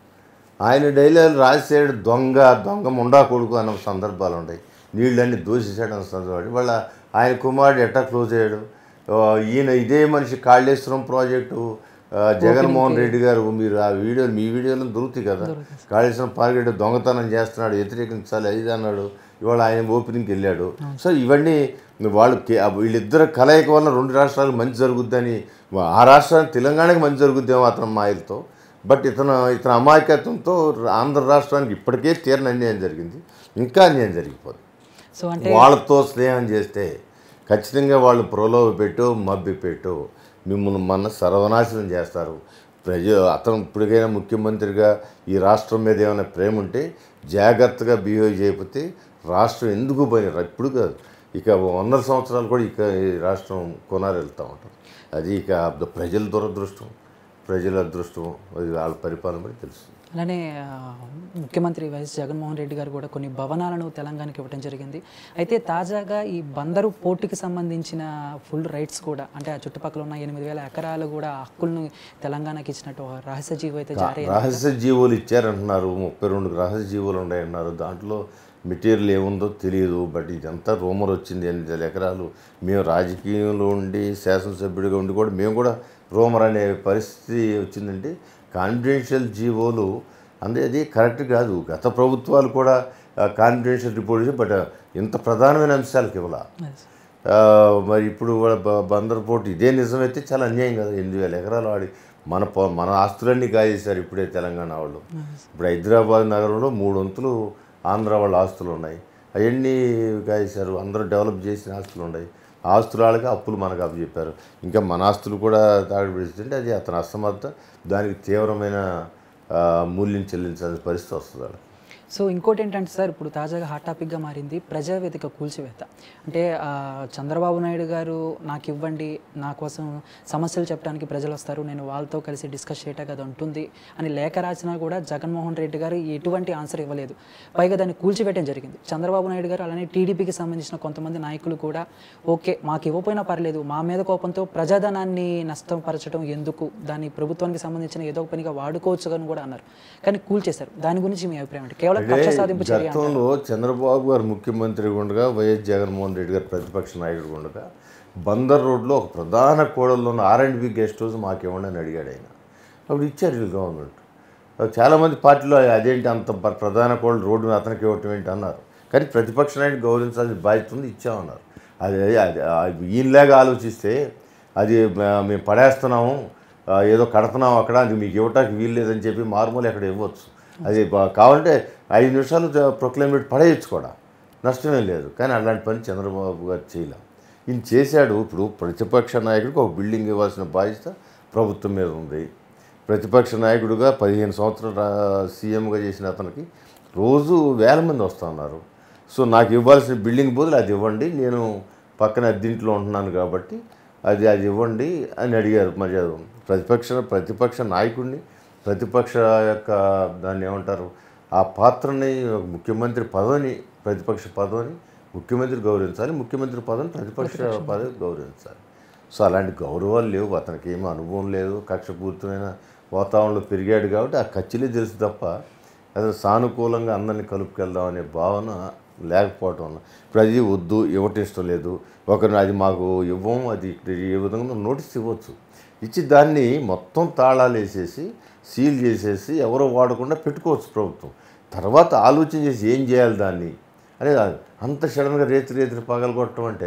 ఆయన డైలాగ్ రాజశేఖర్ దొంగ దొంగ ముండా కొడుకు అన్న సందర్భాలు ఉన్నాయి నీళ్ళన్నీ దూషించాడు అన్న సందర్భాలు వాళ్ళ ఆయన కుమారుడు ఎట్టా క్లోజ్ అయ్యాడు ఆ, ఈయన ఇదే మనిషి కాళేశ్వరం ప్రాజెక్టు ఆ, జగన్మోహన్ రెడ్డి గారు మీరు ఆ వీడియో మీ వీడియోలో దొరుకుతాయి కదా కాళేశ్వరం ప్రాజెక్టు దొంగతనం చేస్తున్నాడు వ్యతిరేకించాలి అది ఇది అన్నాడు ఇవాళ ఆయన ఓపెనింగ్కి వెళ్ళాడు సో ఇవన్నీ వాళ్ళు కే- వీళ్ళిద్దరు కలయిక వల్ల రెండు రాష్ట్రాలకు మంచి జరుగుద్దని ఆ రాష్ట్రానికి తెలంగాణకి మంచి జరుగుద్దేమో అతని మాయలతో బట్ ఇతను ఇతని అమాయకత్వంతో ఆంధ్ర రాష్ట్రానికి ఇప్పటికే తీరని అన్యాయం జరిగింది ఇంకా అన్యాయం జరిగిపోతుంది సో అంటే వాళ్ళతో స్నేహం చేస్తే ఖచ్చితంగా వాళ్ళు ప్రలోభ పెట్టు మబ్బి పెట్టు మిమ్మల్ని మన సర్వనాశనం చేస్తారు ప్రజ అతను ఇప్పటికైనా ముఖ్యమంత్రిగా ఈ రాష్ట్రం మీద ఏమైనా ప్రేమ ఉంటే జాగ్రత్తగా బిహేవ్ చేయకపోతే రాష్ట్రం ఎందుకు పోయినారు ఇప్పుడు కాదు ఇక వందల సంవత్సరాలు కూడా ఇక ఈ రాష్ట్రం కొనారు వెళ్తూ ఉంటారు అది ఇక ప్రజల దురదృష్టం ప్రజల అదృష్టం అది వాళ్ళ పరిపాలన బట్టి తెలుస్తుంది అలానే ఆ, ముఖ్యమంత్రి వైఎస్ జగన్మోహన్ రెడ్డి గారు కూడా కొన్ని భవనాలను తెలంగాణకి ఇవ్వడం జరిగింది అయితే తాజాగా ఈ బందరు పోర్టుకి సంబంధించిన ఫుల్ రైట్స్ కూడా అంటే ఆ చుట్టుపక్కల ఉన్న ఎనిమిది వేల ఎకరాలు కూడా ఆ హక్కులను తెలంగాణకి ఇచ్చినట్టు ఒక రహస్య జీవో అయితే జారీ అయింది. రహస్య జీవులు ఇచ్చారంటున్నారు ముప్పై రెండు రహస్య జీవులు ఉన్నాయన్నారు దాంట్లో మెటీరియల్ ఏముందో తెలియదు బట్ ఇదంతా రూమర్ వచ్చింది ఎనిమిది వేల ఎకరాలు మేము రాజకీయంలో ఉండి శాసనసభ్యుడిగా ఉండి కూడా మేము కూడా రూమర్ అనే పరిస్థితి వచ్చిందంటే కాన్ఫిడెన్షియల్ జీవోలు అంటే అది కరెక్ట్ కాదు గత ప్రభుత్వాలు కూడా కాన్ఫిడెన్షియల్ రిపోర్ట్ ఇచ్చి బట్ ఇంత ప్రధానమైన అంశాలకు ఇవ్వాల Yes. ఆ, మరి ఇప్పుడు కూడా బ- బందర్ పోర్టు ఇదే నిజమైతే చాలా అన్యాయం కదా ఎనిమిది వేల ఎకరాలు ఆడి మన పొ- మన ఆస్తులన్నీ కాజేశారు ఇప్పుడే తెలంగాణ వాళ్ళు ఇప్పుడు హైదరాబాద్ నగరంలో మూడు వంతులు ఆంధ్ర వాళ్ళ ఆస్తులు ఉన్నాయి అవన్నీ కాజేశారు అందరూ డెవలప్ చేసిన ఆస్తులు ఉన్నాయి ఆ ఆస్తుల వాళ్ళకి అప్పులు మనకు అప్పచెప్పారు ఇంకా మన ఆస్తులు కూడా తాగడి పెడుతుంటే అది అతని అసమర్థ దానికి తీవ్రమైన ఆ, మూల్యం చెల్లించాల్సిన పరిస్థితి వస్తుంది వాళ్ళకి సో ఇంకోటి ఏంటంటే సార్ ఇప్పుడు తాజాగా హాట్ టాపిక్గా మారింది ప్రజావేదిక కూల్చివేత అంటే ఆ, చంద్రబాబు నాయుడు గారు నాకు ఇవ్వండి నా కోసం సమస్యలు చెప్పడానికి ప్రజలు వస్తారు నేను వాళ్ళతో కలిసి డిస్కస్ చేయటం అది ఉంటుంది అని లేఖ రాసినా కూడా జగన్మోహన్ రెడ్డి గారు ఎటువంటి ఆన్సర్ ఇవ్వలేదు పైగా దాన్ని కూల్చివేయడం జరిగింది చంద్రబాబు నాయుడు గారు అలానే టీడీపీకి సంబంధించిన కొంతమంది నాయకులు కూడా ఓకే మాకు ఇవ్వకపోయినా పర్లేదు మా మీద కోపంతో ప్రజాధనాన్ని నష్టపరచడం ఎందుకు దాన్ని ప్రభుత్వానికి సంబంధించిన ఏదో ఒక పనిగా వాడుకోవచ్చు అని కూడా అన్నారు కానీ కూల్చేశారు దాని గురించి మీ అభిప్రాయం అంటే కేవలం కక్ష సాధింపు చర్య అంటారు. గతంలో చంద్రబాబు గారు ముఖ్యమంత్రి ఉండగా వైఎస్ జగన్మోహన్ రెడ్డి గారు ప్రతిపక్ష నాయకుడు ఉండగా బందర్ రోడ్లో ఒక ప్రధాన కూడల్లో ఉన్న R and B guest house మాకు ఇవ్వండి అని అడిగాడు ఆయన అప్పుడు ఇచ్చారు వీళ్ళు గవర్నమెంట్ చాలామంది పార్టీలో అదేంటి అంత ప్ర- ప్రధాన కోడలు రోడ్డు మీద అతనికి ఇవ్వటం ఏంటి అన్నారు కానీ ప్రతిపక్ష నాయకుడు గౌరవించాల్సిన బాధ్యత ఉంది ఇచ్చామన్నారు అది అది అది ఈయనలాగా ఆలోచిస్తే అది మ- మేము పడేస్తున్నాము ఆ, ఏదో కడుతున్నాం అక్కడ అది మీకు ఇవ్వటానికి వీలు లేదని చెప్పి మారుమూల అక్కడ ఇవ్వచ్చు అది బా- కావాలంటే ఐదు నిమిషాలు ప్రొక్లైమేట్ పడేయచ్చు కూడా నష్టమే లేదు కానీ అలాంటి పని చంద్రబాబు గారు చేయలేం ఈయన చేశాడు ఇప్పుడు ప్రతిపక్ష నాయకుడికి ఒక బిల్డింగ్ ఇవ్వాల్సిన బాధ్యత ప్రభుత్వం మీద ఉంది ప్రతిపక్ష నాయకుడిగా పదిహేను సంవత్సరాలు రా- సీఎంగా చేసిన అతనికి రోజు వేల మంది వస్తూ ఉన్నారు సో నాకు ఇవ్వాల్సిన బిల్డింగ్ బదులు అది ఇవ్వండి నేను పక్కన అద్దీంట్లో ఉంటున్నాను కాబట్టి అది అది ఇవ్వండి అని అడిగారు మరి అది ప్రతిపక్ష ప్రతిపక్ష నాయకుడిని ప్రతిపక్ష యొక్క దాన్ని ఏమంటారు ఆ పాత్రని ఒక ముఖ్యమంత్రి పదవిని ప్రతిపక్ష పదవిని ముఖ్యమంత్రి గౌరవించాలి ముఖ్యమంత్రి పదవిని ప్రతిపక్ష పదవి గౌరవించాలి సో అలాంటి గౌరవాలు లేవు అతనికి ఏమీ అనుభవం లేదు కక్షపూరితమైన వాతావరణంలో పెరిగాడు కాబట్టి ఆ ఖర్చులే తెలుసు తప్ప అసలు సానుకూలంగా అందరినీ కలుపుకెళ్దాం అనే భావన లేకపోవటం వల్ల ఇప్పుడు అది వద్దు ఇవ్వటం ఇష్టం లేదు ఒకరిని అది మాకు ఇవ్వం అది ఇక్కడ ఏ విధంగా నోటీస్ ఇవ్వచ్చు ఇచ్చి దాన్ని మొత్తం తాళాలు వేసేసి సీల్ చేసేసి ఎవరో వాడకుండా పెట్టుకోవచ్చు ప్రభుత్వం తర్వాత ఆలోచన చేసి ఏం చేయాలి దాన్ని అనేది అది అంత సడన్గా రేతి రేతిని పగలగొట్టడం అంటే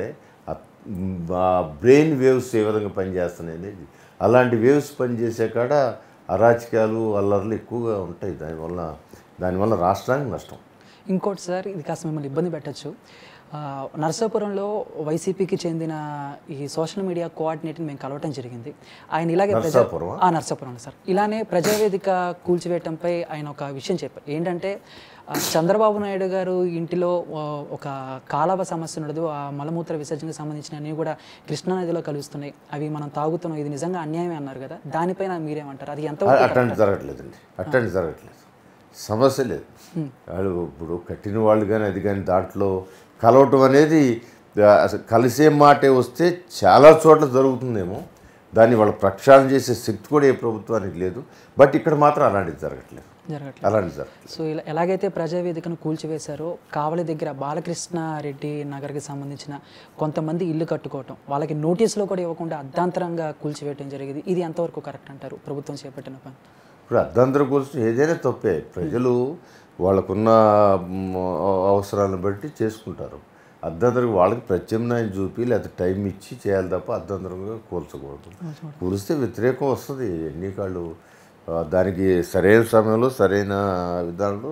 ఆ బ్రెయిన్ వేవ్స్ ఏ విధంగా పనిచేస్తున్నాయి అనేది అలాంటి వేవ్స్ పనిచేసే కాడ అరాచకాలు అల్లర్లు ఎక్కువగా ఉంటాయి దానివల్ల దానివల్ల రాష్ట్రానికి నష్టం ఇంకోటి సార్ ఇది కాస్త మిమ్మల్ని ఇబ్బంది పెట్టచ్చు నరసాపురంలో వైసీపీకి చెందిన ఈ సోషల్ మీడియా కోఆర్డినేటర్ని మేము కలవటం జరిగింది ఆయన ఇలాగే ప్రజా నరసాపురమా? ఆ నరసాపురంలో సార్ ఇలానే ప్రజావేదిక కూల్చివేయటంపై ఆయన ఒక విషయం చెప్పారు ఏంటంటే ఆ, చంద్రబాబు నాయుడు గారు ఇంటిలో ఆ, ఒక కాలవ సమస్య ఉండదు ఆ మలమూత్ర విసర్జనకు సంబంధించిన అన్ని కూడా కృష్ణానదిలో కలుస్తున్నాయి అవి మనం తాగుతున్నాం ఇది నిజంగా అన్యాయమే అన్నారు కదా దానిపైన మీరేమంటారు అది ఎంత అట్లాంటి జరగట్లేదండి అట్లాంటి జరగట్లేదు సమస్య లేదు వాళ్ళు ఇప్పుడు కట్టిన వాళ్ళు కానీ అది కానీ దాంట్లో కలవటం అనేది ఆ, అసలు కలిసే మాటే వస్తే చాలా చోట్ల జరుగుతుందేమో దాన్ని వాళ్ళు ప్రక్షాళన చేసే శక్తి కూడా ఏ ప్రభుత్వానికి లేదు బట్ ఇక్కడ మాత్రం అలాంటిది జరగట్లేదు జరగట్లేదు అలాంటిది జరగట్లేదు సో ఇలా ఎలాగైతే ప్రజావేదికను కూల్చివేశారో కావలి దగ్గర బాలకృష్ణారెడ్డి నగర్కి సంబంధించిన కొంతమంది ఇల్లు కట్టుకోవటం వాళ్ళకి నోటీసులో కూడా ఇవ్వకుండా అర్ధాంతరంగా కూల్చివేయటం జరిగింది ఇది ఎంతవరకు కరెక్ట్ అంటారు ప్రభుత్వం చేపట్టిన పని ఇప్పుడు అర్ధాంతరం కోసం ఏదైనా తప్పే ప్రజలు వాళ్ళకున్న మ్, అవసరాలను బట్టి చేసుకుంటారు అర్ధాంతరం వాళ్ళకి ప్రత్యామ్నాయం చూపి లేకపోతే టైం ఇచ్చి చేయాలి తప్ప అర్ధాంతరంగా కూల్చకూడదు కూలిస్తే వ్యతిరేకం వస్తుంది ఎన్నికలు ఆ, దానికి సరైన సమయంలో సరైన విధానంలో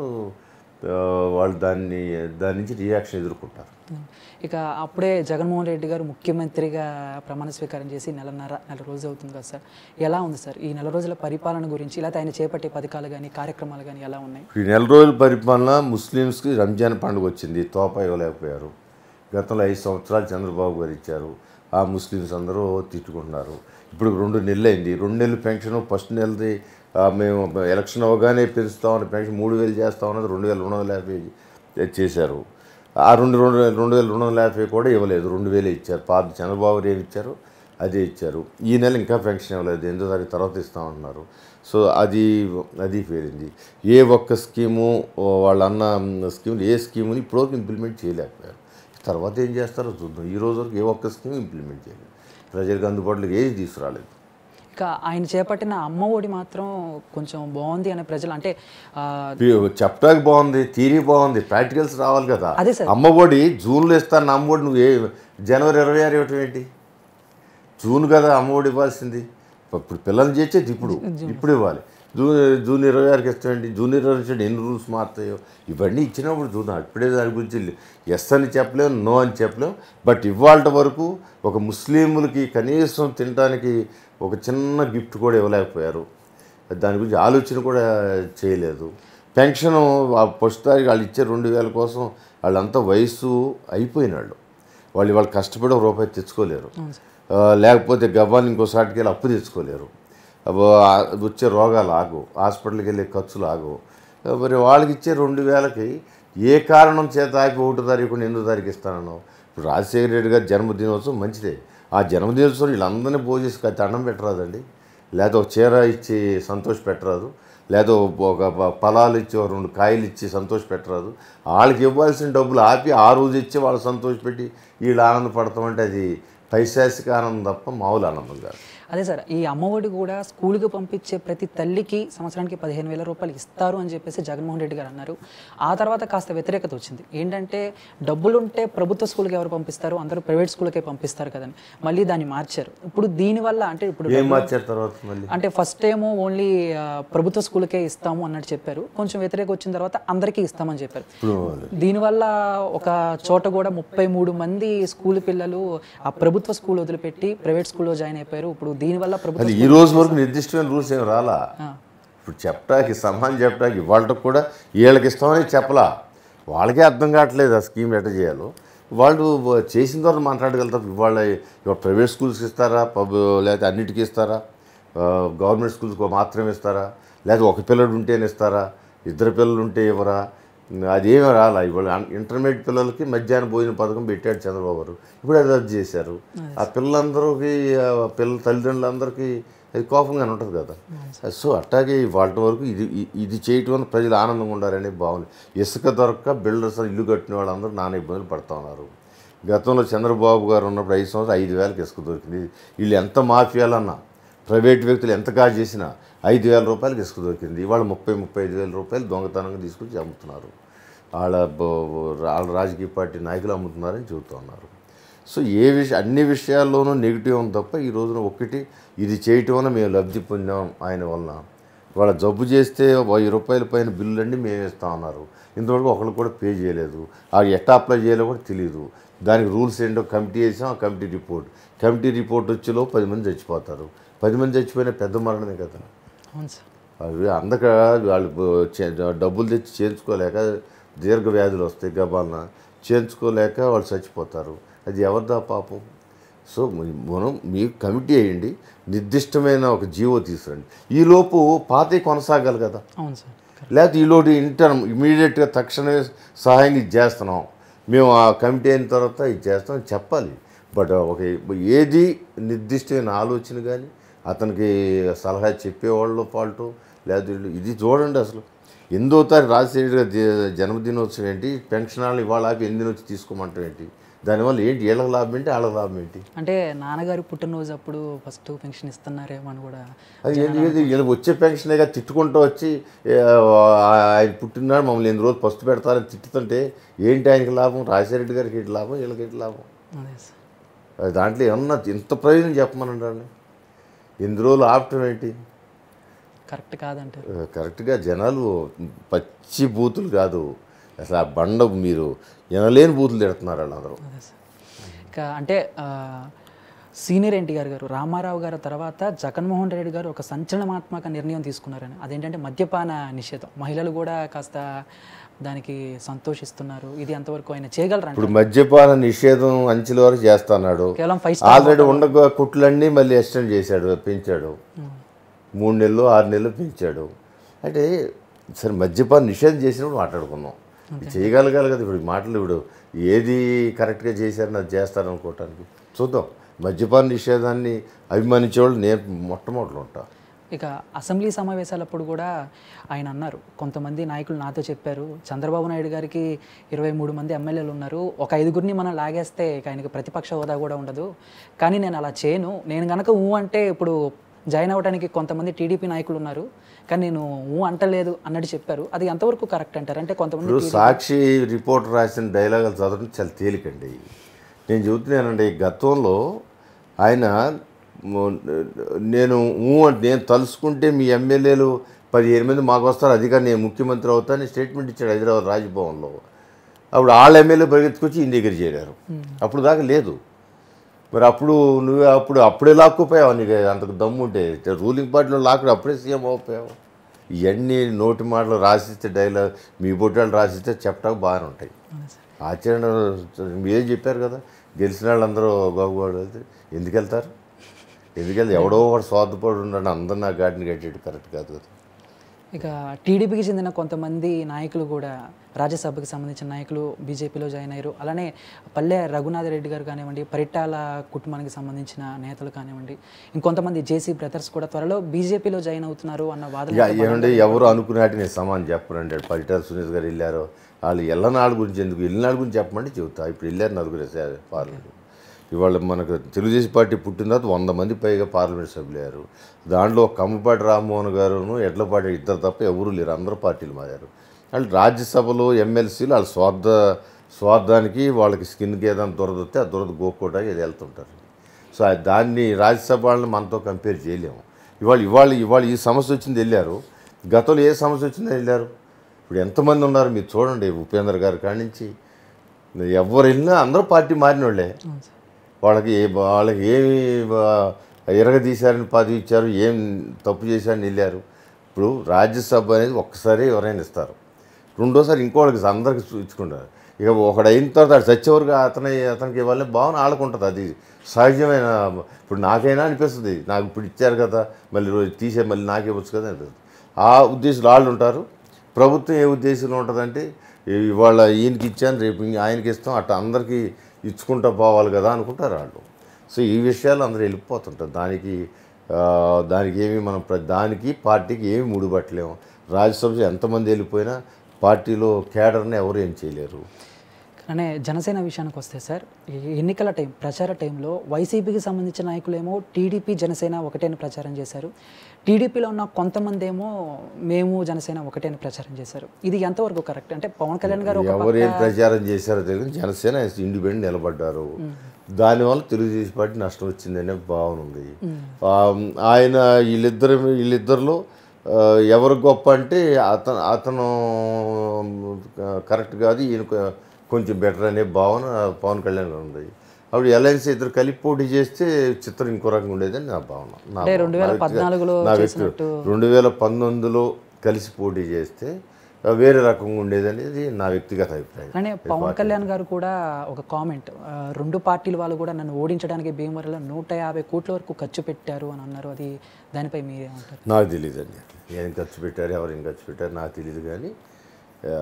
ఆ, వాళ్ళు దాన్ని దాని నుంచి రియాక్షన్ ఎదుర్కొంటారు ఇక అప్పుడే జగన్మోహన్ రెడ్డి గారు ముఖ్యమంత్రిగా ప్రమాణ స్వీకారం చేసి నెలన్నర నెల రోజు అవుతుంది కదా సార్ ఎలా ఉంది సార్ ఈ నెల రోజుల పరిపాలన గురించి లేకపోతే ఆయన చేపట్టే పథకాలు కానీ కార్యక్రమాలు కానీ ఎలా ఉన్నాయి ఈ నెల రోజుల పరిపాలన ముస్లిమ్స్కి రంజాన్ పండుగ వచ్చింది తోప ఇవ్వలేకపోయారు గతంలో ఐదు సంవత్సరాలు చంద్రబాబు గారు ఇచ్చారు ఆ ముస్లిమ్స్ అందరూ తిట్టుకుంటున్నారు ఇప్పుడు రెండు నెలలు అయింది రెండు నెలలు పెన్షన్ ఫస్ట్ నెలది ఆ, మేము ఎలక్షన్ అవగానే పెంచుతామని పెన్షన్ మూడు వేలు చేస్తామన్నది రెండు వేల రెండు వందల యాభై చేశారు ఆ రెండు రెండు వేల రెండు వేల రెండు వందల యాభై కూడా ఇవ్వలేదు రెండు వేలే ఇచ్చారు పాత చంద్రబాబు గారు ఏమి ఇచ్చారు అదే ఇచ్చారు ఈ నెల ఇంకా పెన్షన్ ఇవ్వలేదు ఎనిమిదో తారీఖు తర్వాత ఇస్తామంటున్నారు సో అది అది పేరింది ఏ ఒక్క స్కీము ఓ వాళ్ళ అన్న స్కీములు ఏ స్కీముని ఇప్పటివరకు ఇంప్లిమెంట్ చేయలేకపోయారు తర్వాత ఏం చేస్తారో చూద్దాం ఈ రోజు వరకు ఏ ఒక్క స్కీమ్ ఇంప్లిమెంట్ చేయలేదు ప్రజలకు అందుబాటులోకి ఏది తీసుకురాలేదు ఇక ఆయన చేపట్టిన అమ్మ ఒడి మాత్రం కొంచెం బాగుంది అనే ప్రజలు అంటే ఆ, చెప్పడానికి బాగుంది థీరీ బాగుంది ప్రాక్టికల్స్ రావాలి కదా అదే సార్. అమ్మఒడి జూన్లో ఇస్తాను అమ్మఒడి నువ్వు ఏ జనవరి ఇరవై ఆరు ఇవ్వటం ఏంటి జూన్ కదా అమ్మఒడి ఇవ్వాల్సింది ఇప్పుడు పిల్లలు చేసేది ఇప్పుడు ఇప్పుడు ఇవ్వాలి జూన్ జూన్ ఇరవై ఆరుకి ఇస్తామండి జూన్ ఇరవై ఇచ్చాడు ఎన్ని రూల్స్ మారుతాయో ఇవన్నీ ఇచ్చినప్పుడు చూద్దాం ఇప్పుడే దాని గురించి ఎస్ అని చెప్పలేం నో అని చెప్పలేం బట్ ఇవాళ వరకు ఒక ముస్లింలకి కనీసం తినడానికి ఒక చిన్న గిఫ్ట్ కూడా ఇవ్వలేకపోయారు దాని గురించి ఆలోచన కూడా చేయలేదు పెన్షన్ ఫస్ట్ తారీఖు వాళ్ళు ఇచ్చే రెండు వేల కోసం వాళ్ళంతా వయసు అయిపోయిన వాళ్ళు వాళ్ళు వాళ్ళు కష్టపడి ఒక రూపాయి తెచ్చుకోలేరు ఆ, లేకపోతే గవ్వాన్ని ఇంకోసాటికి వెళ్ళి అప్పు తెచ్చుకోలేరు అబ్బో, ఆ, వచ్చే రోగాలు ఆగు హాస్పిటల్కి వెళ్ళే ఖర్చులు ఆగు మరి వాళ్ళకి ఇచ్చే రెండు వేలకి ఏ కారణం చేత ఆగి ఒకటో తారీఖు ఎనిమిదో తారీఖు ఇస్తానన్నావు ఇప్పుడు రాజశేఖర రెడ్డి గారి జన్మదినోత్సవం మంచిదే ఆ జన్మదినోత్సవం వీళ్ళందరినీ భోజేసి దండం పెట్టరాదండి లేదా ఒక చీర ఇచ్చి సంతోష పెట్టరాదు లేదా ఒక ప- ఫలాలు ఇచ్చి ఒక రెండు కాయలు ఇచ్చి సంతోష పెట్టరాదు వాళ్ళకి ఇవ్వాల్సిన డబ్బులు ఆపి ఆ రోజు ఇచ్చి వాళ్ళు సంతోషపెట్టి వీళ్ళు ఆనందపడతామంటే అది పైశాసిక ఆనందం తప్ప మామూలు ఆనందం కాదు అదే సార్ ఈ అమ్మఒడి కూడా స్కూల్కి పంపించే ప్రతి తల్లికి సంవత్సరానికి పదిహేను వేల రూపాయలు ఇస్తారు అని చెప్పేసి జగన్మోహన్ రెడ్డి గారు అన్నారు ఆ తర్వాత కాస్త వ్యతిరేకత వచ్చింది ఏంటంటే డబ్బులుంటే ప్రభుత్వ స్కూల్కి ఎవరు పంపిస్తారు అందరూ ప్రైవేట్ స్కూల్కే పంపిస్తారు కదని మళ్ళీ దాన్ని మార్చారు ఇప్పుడు దీనివల్ల అంటే ఇప్పుడు ఏం మార్చారు తర్వాత మళ్ళీ అంటే ఫస్ట్ ఏమో ఓన్లీ ఆ, ప్రభుత్వ స్కూల్కే ఇస్తాము అన్నట్టు చెప్పారు కొంచెం వ్యతిరేక వచ్చిన తర్వాత అందరికీ ఇస్తామని చెప్పారు ఇప్పుడు దీనివల్ల ఒక చోట కూడా ముప్పై మూడు మంది స్కూల్ పిల్లలు ఆ ప్రభుత్వ స్కూల్ వదిలిపెట్టి ప్రైవేట్ స్కూల్లో జాయిన్ అయిపోయారు ఇప్పుడు దీనివల్ల ప్రభుత్వ అది ఈ రోజు వరకు నిర్దిష్టమైన రూల్స్ ఏం రాలా ఇప్పుడు చెప్పడానికి సమానం చెప్పడానికి ఇవాళకి కూడా వీళ్ళకి ఇస్తామని చెప్పలా వాళ్ళకే అర్థం కావట్లేదు ఆ స్కీమ్ ఎట్ట చేయాలో వాళ్ళు చేసిన తర్వాత మాట్లాడగలుగుతారు ఇవాళ ఇవాళ ప్రైవేట్ స్కూల్స్కి ఇస్తారా పబ్ లేకపోతే అన్నిటికీ ఇస్తారా ఆ, గవర్నమెంట్ స్కూల్స్కి మాత్రమే ఇస్తారా లేకపోతే ఒక పిల్లడు ఉంటేనే ఇస్తారా ఇద్దరు పిల్లలు ఉంటే ఇవ్వరా అదేమీ రాలా ఇవాళ అన్- ఇంటర్మీడియట్ పిల్లలకి మధ్యాహ్నం భోజన పథకం పెట్టాడు చంద్రబాబు గారు ఇప్పుడు అది రద్దు చేశారు ఆ పిల్లలందరికీ ఆ పిల్లల తల్లిదండ్రులందరికీ అది కోపంగానే ఉంటుంది కదా సో అట్టాగే వాటి వరకు ఇది ఇ- ఇది చేయటం వల్ల ప్రజలు ఆనందంగా ఉండాలని బాగుంది ఇసుక దొరక్క బిల్డర్స్ ఇల్లు కట్టిన వాళ్ళందరూ నానా ఇబ్బందులు పడుతూ ఉన్నారు గతంలో చంద్రబాబు గారు ఉన్నప్పుడు ఐదు సంవత్సరాలు ఐదు వేలకు ఇసుక దొరికింది వీళ్ళు ఎంత మాఫియాలన్నా ప్రైవేట్ వ్యక్తులు ఎంత కాజ్ చేసినా ఐదు వేల రూపాయలకి ఇసుక దొరికింది ఇవాళ ముప్పై ముప్పై ఐదు వేల రూపాయలు దొంగతనంగా తీసుకొచ్చి అమ్ముతున్నారు వాళ్ళ బ- వాళ్ళ రాజకీయ పార్టీ నాయకులు అమ్ముతున్నారని చెబుతూ ఉన్నారు సో ఏ విష అన్ని విషయాల్లోనూ నెగిటివ్ ఉంది తప్ప ఈ రోజున ఒకటి ఇది చేయటం వల్ల మేము లబ్ధి పొందాం ఆయన వలన వాళ్ళ జబ్బు చేస్తే వెయ్యి రూపాయల పైన బిల్లులన్నీ మేము ఇస్తా ఉన్నారు ఇంతవరకు ఒకళ్ళు కూడా పే చేయలేదు ఆ ఎట్టా అప్లై చేయాలో కూడా తెలియదు దానికి రూల్స్ ఏంటో కమిటీ వేసాం ఆ కమిటీ రిపోర్ట్ కమిటీ రిపోర్ట్ వచ్చేలో పది మంది చచ్చిపోతారు పది మంది చచ్చిపోయిన పెద్ద మరణమే కదా అవును సార్ అవి అందక వాళ్ళు చే- డబ్బులు తెచ్చి చేయించుకోలేక దీర్ఘ వ్యాధులు వస్తాయి గబాలన చేయించుకోలేక వాళ్ళు చచ్చిపోతారు అది ఎవరిదా పాపం సో మ- మనం మీకు కమిటీ వేయండి నిర్దిష్టమైన ఒక జీవో తీసుకురండి ఈలోపు పాతే కొనసాగాలి కదా అవును సార్ లేకపోతే ఈలోటు ఇంటర్ ఇమీడియట్గా తక్షణమే సహాయం ఇది చేస్తున్నాం మేము ఆ కమిటీ అయిన తర్వాత ఇది చేస్తాం అని చెప్పాలి బట్ ఒక ఏది నిర్దిష్టమైన ఆలోచన కానీ అతనికి సలహా చెప్పేవాళ్ళు ఫాల్టు లేదా వీళ్ళు ఇది చూడండి అసలు ఎనిమిదో తారీఖు రాజశేఖర్ గారి ది- జన్మదినోత్సవం ఏంటి పెన్షన్ వాళ్ళు ఇవాళ ఆపి ఎనిమిది వచ్చి తీసుకోమంటాం ఏంటి దానివల్ల ఏంటి వీళ్ళకి లాభం ఏంటి వాళ్ళకి లాభం ఏంటి అంటే నాన్నగారి పుట్టినరోజు అప్పుడు ఫస్ట్ పెన్షన్ ఇస్తున్నారేమో అని కూడా అది ఏంటి ఇది వీళ్ళకి వచ్చే పెన్షనేగా తిట్టుకుంటూ వచ్చి ఏ, ఆయన పుట్టినాడు మమ్మల్ని ఎన్ని రోజులు ఫస్ట్ పెడతారని తిట్టుతుంటే ఏంటి ఆయనకి లాభం రాజశేఖర గారికి ఏంటి లాభం వీళ్ళకి ఏంటి లాభం అదే సార్ అది దాంట్లో ఏమన్నా ఇంత ప్రయోజనం చెప్పమనండి ఎన్ని రోజులు ఆపటం ఏంటి కరెక్ట్ కాదంటే ఆ, కరెక్ట్గా జనాలు పచ్చి బూతులు కాదు అసలు ఆ బండ మీరు వినలేని బూతులు తిడుతున్నారు వాళ్ళందరూ అదే సార్ ఇంకా అంటే ఆ, సీనియర్ ఎన్టీఆర్ గారు రామారావు గారి తర్వాత జగన్మోహన్ రెడ్డి గారు ఒక సంచలనాత్మక నిర్ణయం తీసుకున్నారని అదేంటంటే మద్యపాన నిషేధం మహిళలు కూడా కాస్త దానికి సంతోషిస్తున్నారు ఇది అంతవరకు ఆయన చేయగలరండి ఇప్పుడు మద్యపాన నిషేధం అంచెల వరకు చేస్తున్నాడు కేవలం ఫైవ్ ఆల్రెడీ ఉండ కుట్లన్నీ మళ్ళీ ఎక్స్టెండ్ చేశాడు పెంచాడు మూడు నెలలు ఆరు నెలలు పెంచాడు అంటే సరే మద్యపాన నిషేధం చేసినప్పుడు మాట్లాడుకుందాం చేయగలగాలి కదా ఇప్పుడు ఈ మాటలు ఇప్పుడు ఏది కరెక్ట్గా చేశారని అది చేస్తారనుకోవటానికి చూద్దాం మద్యపాన నిషేధాన్ని అభిమానించే వాళ్ళు నేను మొట్టమొదటి ఉంటా ఇక అసెంబ్లీ సమావేశాలప్పుడు కూడా ఆయన అన్నారు కొంతమంది నాయకులు నాతో చెప్పారు చంద్రబాబు నాయుడు గారికి ఇరవై మూడు మంది ఎమ్మెల్యేలు ఉన్నారు ఒక ఐదుగురిని మనం లాగేస్తే ఇక ఆయనకి ప్రతిపక్ష హోదా కూడా ఉండదు కానీ నేను అలా చేయను నేను కనుక ఊ అంటే ఇప్పుడు జాయిన్ అవ్వడానికి కొంతమంది టీడీపీ నాయకులు ఉన్నారు కానీ నేను ఊ అంటలేదు అన్నట్టు చెప్పారు అది ఎంతవరకు కరెక్ట్ అంటారు అంటే కొంతమంది ఇప్పుడు సాక్షి రిపోర్టర్ రాసిన డైలాగులు చదవడం చాలా తేలికండి నేను చెబుతున్నానండి గతంలో ఆయన మ- నేను ఊ అంటే నేను తలుసుకుంటే మీ ఎమ్మెల్యేలు పదిహేను మంది మాకు వస్తారు అధికారి నేను ముఖ్యమంత్రి అవుతానని స్టేట్మెంట్ ఇచ్చాడు హైదరాబాద్ రాజ్భవన్లో అప్పుడు వాళ్ళ ఎమ్మెల్యే పరిగెత్తుకొచ్చి ఈయన దగ్గర చేరారు అప్పుడు దాకా లేదు మరి అప్పుడు నువ్వు అప్పుడు అప్పుడే లాక్కుపోయావు నీకు అంతకు దమ్ము ఉంటే రూలింగ్ పార్టీలో లాక్కుడు అప్పుడే సీఎం అయిపోయావు ఇవన్నీ నోటి మాటలు రాసిస్తే డైలాగ్ మీ బొట్టాలు రాసిస్తే చెప్పడానికి బాగానే ఉంటాయి ఆచరణ మీరేం చెప్పారు కదా గెలిచిన వాళ్ళందరూ బాగుపడు ఎందుకు వెళ్తారు ఎందుకు వెళ్తారు ఎవడో ఒకటి స్వార్థపడి ఉండండి అందరు నా గాడిని కట్టేది కరెక్ట్ కాదు కదా ఇక టీడీపీకి చెందిన కొంతమంది నాయకులు కూడా రాజ్యసభకి సంబంధించిన నాయకులు బీజేపీలో జాయిన్ అయ్యారు అలానే పల్లె రఘునాథ్ రెడ్డి గారు కానివ్వండి పరిటాల కుటుంబానికి సంబంధించిన నేతలు కానివ్వండి ఇంకొంతమంది జేసీ బ్రదర్స్ కూడా త్వరలో బీజేపీలో జాయిన్ అవుతున్నారు అన్న వాదన ఇక ఏమంటే ఎవరు అనుకున్నట్టు నేను సమానం చెప్పనండి పరిటాల సునీత్ గారు వెళ్ళారు వాళ్ళు ఎల్లనాడు గురించి ఎందుకు వెళ్ళినాడు గురించి చెప్పమంటే చెబుతా ఇప్పుడు వెళ్ళారు నలుగురు పార్లమెంట్ ఇవాళ మనకు తెలుగుదేశం పార్టీ పుట్టిన తర్వాత వంద మంది పైగా పార్లమెంట్ సభ్యులు అయ్యారు దాంట్లో కమ్మపాటి రామ్మోహన్ గారును ఎడ్లపాటి ఇద్దరు తప్ప ఎవరూ లేరు అందరూ పార్టీలు మారారు వాళ్ళు రాజ్యసభలో ఎమ్మెల్సీలు వాళ్ళ స్వార్థ స్వార్థానికి వాళ్ళకి స్కిన్కి ఏదైనా దొరదొస్తే ఆ దొరద గోక్కోవడానికి ఇది వెళ్తుంటారు సో ఆ దాన్ని రాజ్యసభ వాళ్ళని మనతో కంపేర్ చేయలేము ఇవాళ ఇవాళ ఇవాళ ఈ సమస్య వచ్చింది వెళ్ళారు గతంలో ఏ సమస్య వచ్చిందో వెళ్ళారు ఇప్పుడు ఎంతమంది ఉన్నారు మీరు చూడండి ఉపేంద్ర గారి కాడి నుంచి ఎవరు వెళ్ళినా అందరూ పార్టీ మారిన వాళ్ళే వాళ్ళకి ఏ వాళ్ళకి ఏమి ఎరగదీశారని పదవి ఇచ్చారు ఏం తప్పు చేశారని వెళ్ళారు ఇప్పుడు రాజ్యసభ అనేది ఒక్కసారి ఎవరైనా ఇస్తారు రెండోసారి ఇంకోళ్ళకి అందరికి ఇచ్చుకుంటారు ఇక ఒకడు అయిన తర్వాత అది చచ్చేవరకు అతని అతనికి ఇవ్వాలని భావన ఆడుకుంటుంది అది సహజమైన ఇప్పుడు నాకైనా అనిపిస్తుంది నాకు ఇప్పుడు ఇచ్చారు కదా మళ్ళీ రోజు తీసే మళ్ళీ నాకే ఇవ్వచ్చు కదా అనిపిస్తుంది ఆ ఉద్దేశంలో వాళ్ళు ఉంటారు ప్రభుత్వం ఏ ఉద్దేశంలో ఉంటుందంటే ఈ- ఇవాళ ఈయనకి ఇచ్చాను రేపు ఇంక ఆయనకి ఇస్తాం అట్లా అందరికీ ఇచ్చుకుంటా పోవాలి కదా అనుకుంటారు వాళ్ళు సో ఈ విషయాలు అందరూ వెళ్ళిపోతుంటారు దానికి ఆ, దానికి ఏమి మనం ప్ర- దానికి పార్టీకి ఏమి ముడిపట్టలేము రాజ్యసభ ఎంతమంది వెళ్ళిపోయినా పార్టీలో కేడర్ని ఎవరు ఏం చేయలేరు అనే జనసేన విషయానికి వస్తే సార్ ఈ ఎన్నికల టైం ప్రచార టైంలో వైసీపీకి సంబంధించిన నాయకులేమో టీడీపీ జనసేన ఒకటేని ప్రచారం చేశారు టీడీపీలో ఉన్న కొంతమంది ఏమో మేము జనసేన ఒకటేని ప్రచారం చేశారు ఇది ఎంతవరకు కరెక్ట్ అంటే పవన్ కళ్యాణ్ గారు ఒక ఎవరు ఏం ప్రచారం చేశారో తెలియదు జనసేన ఇండిపెండెంట్ నిలబడ్డారు దానివల్ల తెలుగుదేశం పార్టీ నష్టం వచ్చిందనే భావన ఉంది ఆ, ఆయన వీళ్ళిద్దరు వీళ్ళిద్దరిలో ఆ, ఎవరు గొప్ప అంటే అతను అతను కరెక్ట్ కాదు ఈయన కొ- కొంచెం బెటర్ అనే భావన పవన్ కళ్యాణ్ గారు ఉంది అప్పుడు అలయన్స్ ఇద్దరు కలిపి పోటీ చేస్తే చిత్రం ఇంకో రకంగా ఉండేదని నా భావన నా అంటే భావన. రెండు వేల నా వ్యక్తిగత- పద్నాలుగులో నా వ్యక్తి చేసినట్టు రెండు వేల పంతొమ్మిదిలో కలిసి పోటీ చేస్తే ఆ, వేరే రకంగా ఉండేదనేది నా వ్యక్తిగత అభిప్రాయం కానీ పవన్ కళ్యాణ్ గారు కూడా ఒక కామెంట్ రెండు పార్టీల వాళ్ళు కూడా నన్ను ఓడించడానికి భీమవరంలో నూట యాభై కోట్ల వరకు ఖర్చు పెట్టారు అని అన్నారు అది దానిపై మీరేమంటారు నాకు తెలియదు అండి ఏం ఖర్చు పెట్టారు ఎవరు ఏం ఖర్చు పెట్టారు నాకు తెలియదు కానీ ఆ,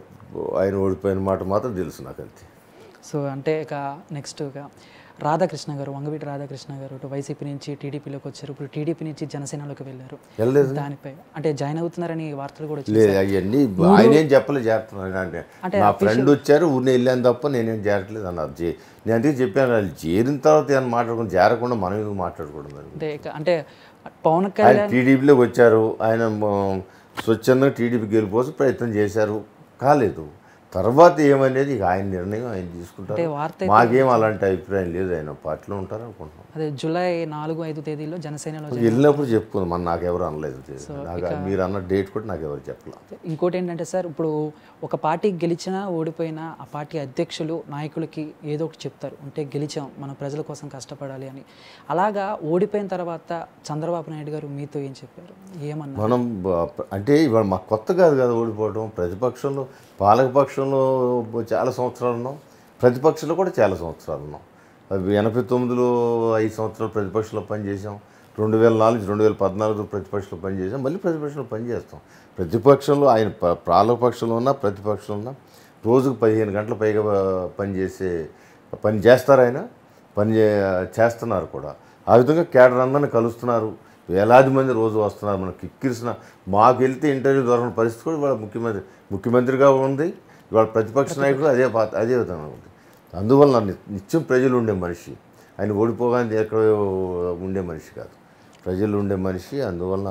ఆయన ఓడిపోయిన మాట మాత్రం తెలుసు నాకు అంతే సో అంటే ఇక నెక్స్ట్ ఇక రాధాకృష్ణ గారు వంగవీటి రాధాకృష్ణ గారు ఇటు వైసీపీ నుంచి టీడీపీలోకి వచ్చారు ఇప్పుడు టీడీపీ నుంచి జనసేనలోకి వెళ్ళారు వెళ్ళలేదు దానిపై అంటే జాయిన్ అవుతున్నారని వార్తలు కూడా వచ్చాయి లేదు అవన్నీ ఆయన ఏం చెప్పలేదు చేస్తున్నాను అంటే నా ఫ్రెండ్ వచ్చారు ఊరిని వెళ్ళాను తప్ప నేనేం చేరట్లేదు అన్నారు జే నేను అందుకే చెప్పాను వాళ్ళు చేరిన తర్వాత ఏమైనా మాట్లాడుకుని చేరకుండా మనం ఎందుకు మాట్లాడకూడదు అని. అంటే ఇక అంటే పవన్ ఆయన కళ్యాణ్ టీడీపీలోకి వచ్చారు ఆయన మ- స్వచ్ఛందంగా టీడీపీ గెలిపోసి ప్రయత్నం చేశారు కాలేదు తర్వాత ఏమనేది ఇక ఆయన నిర్ణయం ఆయన అంటే తీసుకుంటారు వార్త మాకేం అలాంటి అభిప్రాయం లేదు ఆయన పార్టీలో ఉంటారు అనుకుంటున్నాం అదే జూలై నాలుగు ఐదు తేదీలో జనసేనలో వెళ్ళినప్పుడు చెప్పుకుంది మన నాకెవరు అనలేదు నాకు మీరు అన్న డేట్ కూడా నాకు ఎవరు చెప్పలేదు ఇంకోటి ఏంటంటే సార్ ఇప్పుడు ఒక పార్టీ గెలిచినా ఓడిపోయినా ఆ పార్టీ అధ్యక్షులు నాయకులకి ఏదో ఒకటి చెప్తారు అంటే గెలిచాం మన ప్రజల కోసం కష్టపడాలి అని అలాగా ఓడిపోయిన తర్వాత చంద్రబాబు నాయుడు గారు మీతో ఏం చెప్పారు ఏమన్నా మనం బ- అంటే ఇవాళ మాకు కొత్త కాదు కదా ఓడిపోవడం ప్రతిపక్షంలో పాలకపక్షంలో చాలా సంవత్సరాలు ఉన్నాం ప్రతిపక్షంలో కూడా చాలా సంవత్సరాలు ఉన్నాం అవి ఎనభై తొమ్మిదిలో ఐదు సంవత్సరాలు ప్రతిపక్షంలో పనిచేసాం రెండు వేల నాలుగు రెండు వేల పద్నాలుగులో ప్రతిపక్షంలో పనిచేసాం మళ్ళీ ప్రతిపక్షంలో పనిచేస్తాం ప్రతిపక్షంలో ఆయన ప- పాలకపక్షంలో ఉన్నా ప్రతిపక్షంలో ఉన్నా రోజుకు పదిహేను గంటల పైగా పనిచేసే పని చేస్తారు ఆయన పని చే- చేస్తున్నారు కూడా ఆ విధంగా కేడర్ అందరిని కలుస్తున్నారు వేలాది మంది రోజు వస్తున్నారు మనకి కిక్కిరిసిన మాకు వెళ్తే ఇంటర్వ్యూ దొరకని పరిస్థితి కూడా ఇవాళ ముఖ్యమంత్రి ముఖ్యమంత్రిగా ఉంది ఇవాళ ప్రతిపక్ష నాయకుడు అదే పా అదే విధంగా ఉంది అందువల్ల ని- నిత్యం ప్రజలు ఉండే మనిషి ఆయన ఓడిపోగానే ఎక్కడ ఉండే మనిషి కాదు ప్రజలు ఉండే మనిషి అందువలన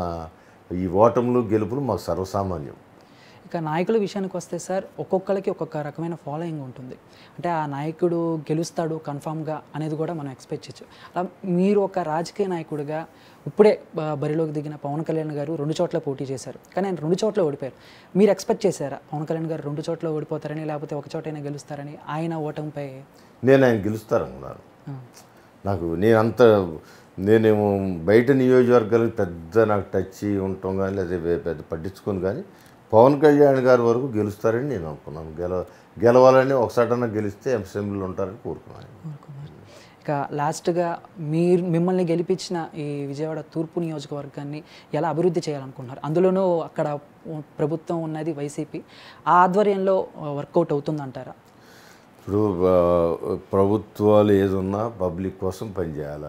ఈ ఓటములు గెలుపులు మాకు సర్వసామాన్యం ఇక నాయకుల విషయానికి వస్తే సార్ ఒక్కొక్కరికి ఒక్కొక్క రకమైన ఫాలోయింగ్ ఉంటుంది అంటే ఆ నాయకుడు గెలుస్తాడు కన్ఫామ్గా అనేది కూడా మనం ఎక్స్పెక్ట్ చేయొచ్చు అలా మీరు ఒక రాజకీయ నాయకుడిగా ఇప్పుడే బ- బరిలోకి దిగిన పవన్ కళ్యాణ్ గారు రెండు చోట్ల పోటీ చేశారు కానీ ఆయన రెండు చోట్ల ఓడిపోయారు మీరు ఎక్స్పెక్ట్ చేశారా పవన్ కళ్యాణ్ గారు రెండు చోట్ల ఓడిపోతారని లేకపోతే ఒక చోటైనా గెలుస్తారని ఆయన ఓటమిపై నేను ఆయన గెలుస్తారనుకున్నాను నాకు నేను అంత నేనేమో బయట నియోజకవర్గాలకు పెద్ద నాకు టచ్ ఉండటం కానీ లేదా వే- పెద్ద పట్టించుకొని కానీ పవన్ కళ్యాణ్ గారి వరకు గెలుస్తారని నేను అనుకున్నాను గెల గెలవాలని ఒకసాటన్నా గెలిస్తే అసెంబ్లీలో ఉంటారని కోరుకున్నాను ఇక లాస్ట్గా మీరు మిమ్మల్ని గెలిపించిన ఈ విజయవాడ తూర్పు నియోజకవర్గాన్ని ఎలా అభివృద్ధి చేయాలనుకుంటున్నారు అందులోనూ అక్కడ ప్రభుత్వం ఉన్నది వైసీపీ ఆ ఆధ్వర్యంలో వర్కౌట్ అవుతుందంటారా ఇప్పుడు ఆ, ప్రభుత్వాలు ఏదున్నా పబ్లిక్ కోసం పనిచేయాలా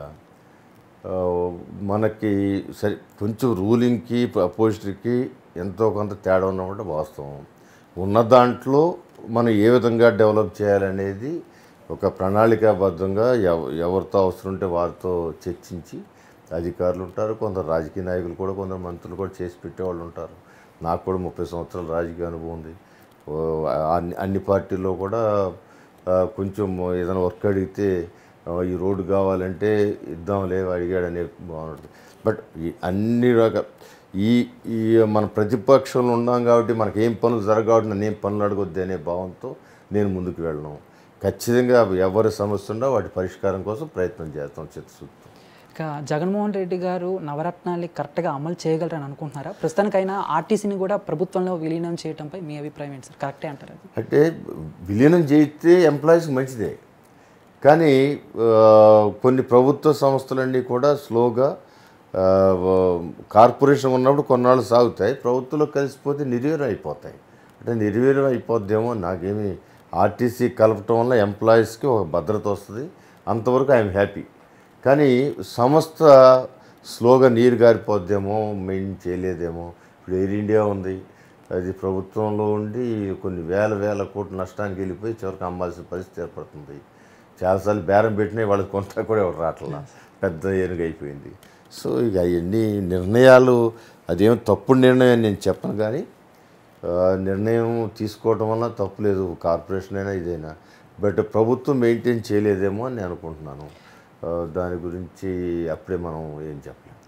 ఆ, మనకి సరే కొంచెం రూలింగ్కి అపోజిట్కి ఎంతో కొంత తేడా ఉన్నమాట వాస్తవం ఉన్న దాంట్లో మనం ఏ విధంగా డెవలప్ చేయాలనేది ఒక ప్రణాళికాబద్ధంగా ఎవ ఎవరితో అవసరం ఉంటే వారితో చర్చించి అధికారులు ఉంటారు కొందరు రాజకీయ నాయకులు కూడా కొందరు మంత్రులు కూడా చేసి పెట్టేవాళ్ళు ఉంటారు నాకు కూడా ముప్పై సంవత్సరాల రాజకీయ అనుభవం ఉంది ఓ, అన్ని అన్ని పార్టీల్లో కూడా ఆ, కొంచెం ఏదైనా వర్క్ అడిగితే ఆ, ఈ రోడ్డు కావాలంటే ఇద్దాంలే అడిగాడనే బాగుంటుంది బట్ ఈ అన్ని రకాల ఈ ఈ మన ప్రతిపక్షంలో ఉన్నాం కాబట్టి మనకి ఏం పనులు జరగబట్టి నన్ను ఏం పనులు అడగొద్దు అనే భావంతో నేను ముందుకు వెళ్ళను ఖచ్చితంగా ఎవరి సమస్య ఉన్నా వాటి పరిష్కారం కోసం ప్రయత్నం చేస్తాం చిత్తశుద్ధితో ఇక జగన్మోహన్ రెడ్డి గారు నవరత్నాల్ని కరెక్ట్గా అమలు చేయగలరని అనుకుంటున్నారా ప్రస్తుతానికైనా ఆర్టీసీని కూడా ప్రభుత్వంలో విలీనం చేయడంపై మీ అభిప్రాయం ఏంటి సార్ కరెక్టే అంటారు అది అంటే విలీనం చేస్తే ఎంప్లాయీస్కి మంచిదే కానీ ఆ, కొన్ని ప్రభుత్వ సంస్థలన్నీ కూడా స్లోగా ఆ, కార్పొరేషన్ ఉన్నప్పుడు కొన్నాళ్ళు సాగుతాయి ప్రభుత్వంలో కలిసిపోతే నిర్వీర్యం అయిపోతాయి అంటే నిర్వీర్యం అయిపోద్దేమో నాకేమి ఆర్టీసీ కలపటం వల్ల ఎంప్లాయీస్కి ఒక భద్రత వస్తుంది అంతవరకు ఐఎమ్ హ్యాపీ కానీ సంస్థ స్లోగా నీరు గారిపోద్దేమో మెయిన్ చేయలేదేమో ఇప్పుడు ఎయిర్ ఇండియా ఉంది అది ప్రభుత్వంలో ఉండి కొన్ని వేల వేల కోట్ల నష్టానికి వెళ్ళిపోయి చివరికి అమ్మాల్సిన పరిస్థితి ఏర్పడుతుంది చాలాసార్లు బేరం పెట్టినా వాళ్ళకి కొంత కూడా ఎవరు రావట్లా పెద్ద ఏనుగు అయిపోయింది సో ఇక అవన్నీ నిర్ణయాలు అదేం తప్పుడు నిర్ణయం అని నేను చెప్పను కానీ ఆ, నిర్ణయం తీసుకోవడం వల్ల తప్పులేదు కార్పొరేషన్ అయినా ఇదైనా బట్ ప్రభుత్వం మెయింటైన్ చేయలేదేమో అని నేను అనుకుంటున్నాను ఆ, దాని గురించి అప్పుడే మనం ఏం చెప్పలేం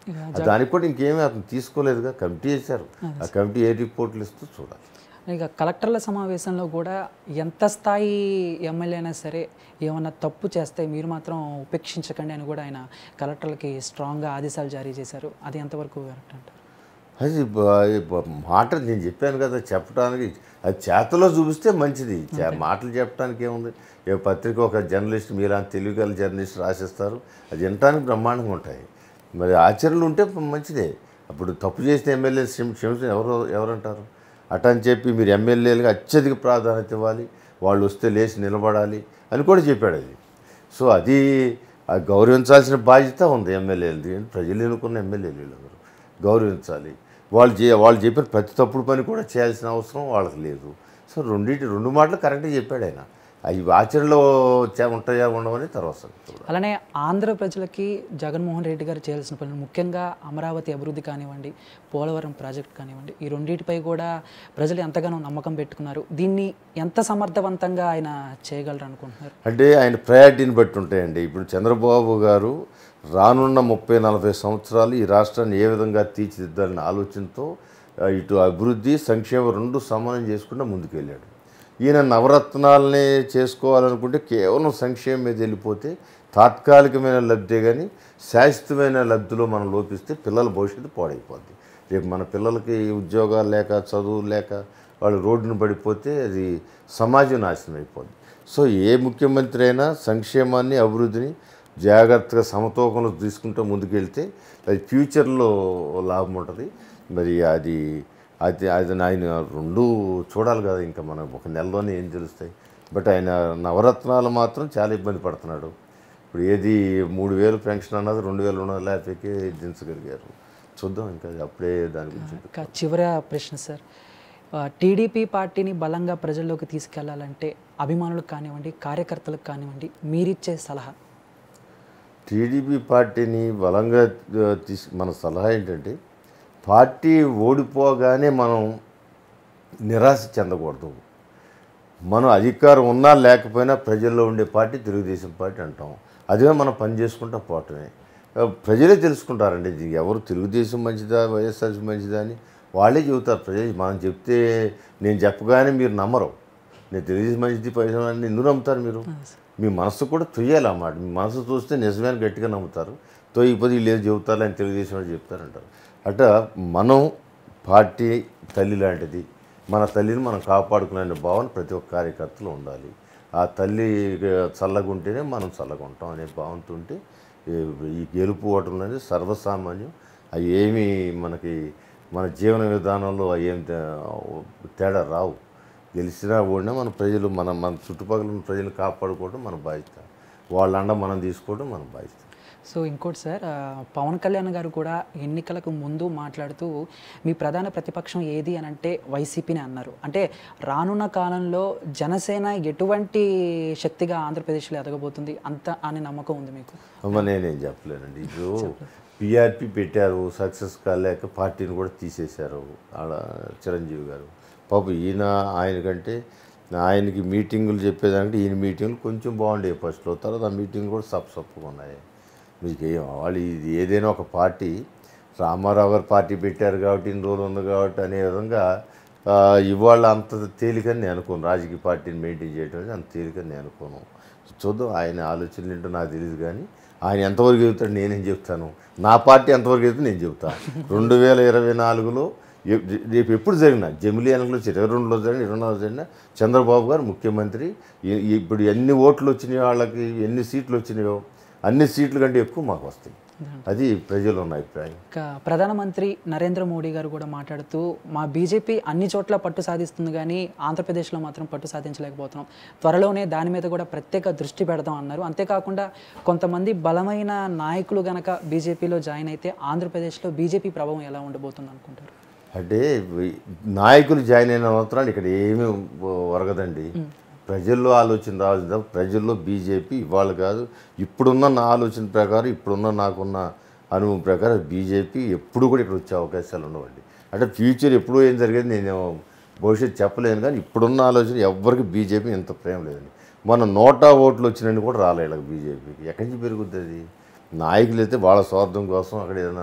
దానికి కూడా ఇంకేమీ అతను తీసుకోలేదుగా కమిటీ వేశారు ఆ కమిటీ ఏ రిపోర్ట్లు ఇస్తూ చూడాలి ఇక కలెక్టర్ల సమావేశంలో కూడా ఎంత స్థాయి ఎమ్మెల్యే అయినా సరే ఏమన్నా తప్పు చేస్తే మీరు మాత్రం ఉపేక్షించకండి అని కూడా ఆయన కలెక్టర్లకి స్ట్రాంగ్గా ఆదేశాలు జారీ చేశారు అది ఎంతవరకు కరెక్ట్ అంటారు అది బ- బ- మాట నేను చెప్పాను కదా చెప్పడానికి అది చేతలో చూపిస్తే మంచిది చే- మాటలు చెప్పడానికి ఏముంది ఏ పత్రిక ఒక జర్నలిస్ట్ మీలాంటి తెలివిగల జర్నలిస్ట్ రాసిస్తారు అది వినటానికి బ్రహ్మాండంగా ఉంటాయి మరి ఆచరణలు ఉంటే మంచిదే అప్పుడు తప్పు చేసిన ఎమ్మెల్యే క్షమించిన ఎవరు ఎవరంటారు అటని చెప్పి మీరు ఎమ్మెల్యేలుగా అత్యధిక ప్రాధాన్యత ఇవ్వాలి వాళ్ళు వస్తే లేచి నిలబడాలి అని కూడా చెప్పాడు అది సో అది అది గౌరవించాల్సిన బాధ్యత ఉంది ఎమ్మెల్యేలది ప్రజలు ఎన్నుకున్న ఎమ్మెల్యేలు వీళ్ళందరూ గౌరవించాలి వాళ్ళు చే వాళ్ళు చెప్పిన ప్రతి తప్పుడు పని కూడా చేయాల్సిన అవసరం వాళ్ళకి లేదు సో రెండింటి రెండు మాటలు కరెక్ట్గా చెప్పాడు ఆయన అవి ఆచరణలో చే- ఉంటాయా ఉండవని తర్వాత సంగతి. అలానే ఆంధ్ర ప్రజలకి జగన్మోహన్ రెడ్డి గారు చేయాల్సిన పనులు ముఖ్యంగా అమరావతి అభివృద్ధి కానివ్వండి పోలవరం ప్రాజెక్ట్ కానివ్వండి ఈ రెండింటిపై కూడా ప్రజలు ఎంతగానో నమ్మకం పెట్టుకున్నారు దీన్ని ఎంత సమర్థవంతంగా ఆయన చేయగలరు అనుకుంటున్నారు అంటే ఆయన ప్రయారిటీని బట్టి ఉంటాయండి ఇప్పుడు చంద్రబాబు గారు రానున్న ముప్పై నలభై సంవత్సరాలు ఈ రాష్ట్రాన్ని ఏ విధంగా తీర్చిదిద్దాలనే ఆలోచనతో ఆ, ఇటు అభివృద్ధి సంక్షేమం రెండు సమానం చేసుకుంటూ ముందుకెళ్ళాడు ఈయన నవరత్నాలనే చేసుకోవాలనుకుంటే కేవలం సంక్షేమం మీద వెళ్ళిపోతే తాత్కాలికమైన లబ్ధే కానీ శాశ్వతమైన లబ్ధిలో మనం లోపిస్తే పిల్లల భవిష్యత్తు పాడైపోద్ది రేపు మన పిల్లలకి ఉద్యోగాలు లేక చదువు లేక వాళ్ళు రోడ్డును పడిపోతే అది సమాజం నాశనం అయిపోద్ది సో ఏ ముఖ్యమంత్రి అయినా సంక్షేమాన్ని అభివృద్ధిని జాగ్రత్తగా సమతూకంలో తీసుకుంటూ ముందుకెళ్తే అది ఫ్యూచర్లో లాభం ఉంటుంది మరి అది అది అది ఆయన రెండు చూడాలి కదా ఇంకా మనం ఒక నెలలోనే ఏం తెలుస్తాయి బట్ ఆయన నవరత్నాలు మాత్రం చాలా ఇబ్బంది పడుతున్నాడు ఇప్పుడు ఏది మూడు వేలు పెన్షన్ అన్నది రెండు వేల రెండు వందల యాభైకి దించగలిగారు చూద్దాం ఇంకా అప్పుడే దాని గురించి ఇంకా చివరి ప్రశ్న సార్ ఆ, టీడీపీ పార్టీని బలంగా ప్రజల్లోకి తీసుకెళ్లాలంటే అభిమానులకు కానివ్వండి కార్యకర్తలకు కానివ్వండి మీరిచ్చే సలహా టీడీపీ పార్టీని బలంగా ఆ, తీసు మన సలహా ఏంటంటే పార్టీ ఓడిపోగానే మనం నిరాశ చెందకూడదు మనం అధికారం ఉన్నా లేకపోయినా ప్రజల్లో ఉండే పార్టీ తెలుగుదేశం పార్టీ అంటాం అదే మనం పని చేసుకుంటా పోవటమే ఆ, ప్రజలే తెలుసుకుంటారండి ఇది ఎవరు తెలుగుదేశం మంచిదా వైఎస్ఆర్సీ మంచిదా అని వాళ్ళే చెబుతారు ప్రజలు మనం చెప్తే నేను చెప్పగానే మీరు నమ్మరు నేను తెలుగుదేశం మంచిది పైసా అని ఎందుకు నమ్ముతారు మీరు మీ మనసు కూడా తొయ్యాలి అన్నమాట మీ మనసు చూస్తే నిజమే అని గట్టిగా నమ్ముతారు తొయ్యిపోతే వీళ్ళు ఏదో చెబుతారు అని తెలుగుదేశం అని చెప్తారంటారు అట మనం పార్టీ తల్లి లాంటిది మన తల్లిని మనం కాపాడుకునే భావన ప్రతి ఒక్క కార్యకర్తలో ఉండాలి ఆ తల్లి చల్లగా ఉంటేనే మనం చల్లగా ఉంటాం అనే భావనతో ఉంటే ఈ- ఈ గెలుపు ఓటం అనేది సర్వసామాన్యం అవి ఏమీ మనకి మన జీవన విధానంలో అవి ఏం తే- తేడా రావు గెలిచినా ఓడినా మన ప్రజలు మన మన చుట్టుపక్కల ఉన్న ప్రజలు కాపాడుకోవడం మన బాధ్యత వాళ్ళ అండ మనం తీసుకోవడం మన బాధ్యత సో ఇంకోటి సార్ ఆ, పవన్ కళ్యాణ్ గారు కూడా ఎన్నికలకు ముందు మాట్లాడుతూ మీ ప్రధాన ప్రతిపక్షం ఏది అని అంటే వైసీపీని అన్నారు అంటే రానున్న కాలంలో జనసేన ఎటువంటి శక్తిగా ఆంధ్రప్రదేశ్లో ఎదగబోతుంది అంత అనే నమ్మకం ఉంది మీకు అమ్మ నేనేం చెప్పలేనండి ఇప్పుడు పిఆర్పి పెట్టారు సక్సెస్ కాలేక పార్టీని కూడా తీసేశారు ఆడ చిరంజీవి గారు పాపం ఈయన ఆయన కంటే ఆయనకి మీటింగులు చెప్పేదానికి ఈయన మీటింగులు కొంచెం బాగుండే ఫస్ట్లో తర్వాత ఆ మీటింగ్ కూడా సప్ సప్పుగా ఉన్నాయి మీకు ఏం వాళ్ళు ఇది ఏదైనా ఒక పార్టీ రామారావు గారు పార్టీ పెట్టారు కాబట్టి ఇన్ని రోజులు ఉంది కాబట్టి అనే విధంగా ఆ, ఇవాళ అంత తేలికని నేను అనుకోను రాజకీయ పార్టీని మెయింటైన్ చేయడం అనేది అంత తేలికని నేను అనుకోను చూద్దాం ఆయన ఆలోచనలు ఏంటో నాకు తెలియదు కానీ ఆయన ఎంతవరకు చెబుతాడు నేనేం చెప్తాను నా పార్టీ ఎంతవరకు చెబుతా నేను చెబుతాను రెండు వేల ఇరవై నాలుగులో ఎ- రేపు ఎప్పుడు జరిగినా జమిలీ ఎన్నికలు ఇరవై రెండులో జరిగిన ఇరవై నాలుగు జరిగినా చంద్రబాబు గారు ముఖ్యమంత్రి ఈ- ఈ- ఇప్పుడు ఎన్ని ఓట్లు వచ్చినాయో వాళ్ళకి ఎన్ని సీట్లు వచ్చినాయో అన్ని సీట్ల కంటే ఎక్కువ మాకు వస్తాయి అది ప్రజలు ఉన్న అభిప్రాయం ఇక ప్రధానమంత్రి నరేంద్ర మోడీ గారు కూడా మాట్లాడుతూ మా బీజేపీ అన్ని చోట్ల పట్టు సాధిస్తుంది కానీ ఆంధ్రప్రదేశ్లో మాత్రం పట్టు సాధించలేకపోతున్నాం త్వరలోనే దాని మీద కూడా ప్రత్యేక దృష్టి పెడతాం అన్నారు అంతేకాకుండా కొంతమంది బలమైన నాయకులు గనక బీజేపీలో జాయిన్ అయితే ఆంధ్రప్రదేశ్లో బీజేపీ ప్రభావం ఎలా ఉండబోతుంది అనుకుంటారు అంటే ఈ నాయకులు జాయిన్ అయిన మాత్రాన్ని ఇక్కడ ఏమీ ఒరగదండి ప్రజల్లో ఆలోచన రావాల్సింది తప్ప ప్రజల్లో బీజేపీ ఇవాళ కాదు ఇప్పుడున్న నా ఆలోచన ప్రకారం ఇప్పుడున్న నాకున్న అనుభవం ప్రకారం బీజేపీ ఎప్పుడు కూడా ఇక్కడ వచ్చే అవకాశాలు ఉండవండి అంటే ఫ్యూచర్ ఎప్పుడూ ఏం జరిగేది నేను భవిష్యత్తు చెప్పలేను కానీ ఇప్పుడున్న ఆలోచన ఎవ్వరికి బీజేపీ ఎంత ప్రేమ లేదండి మన నోటా ఓట్లు వచ్చినట్టు కూడా రాలేదు బీజేపీకి ఎక్కడి నుంచి పెరుగుద్ది అది నాయకులు అయితే వాళ్ళ స్వార్థం కోసం అక్కడ ఏదైనా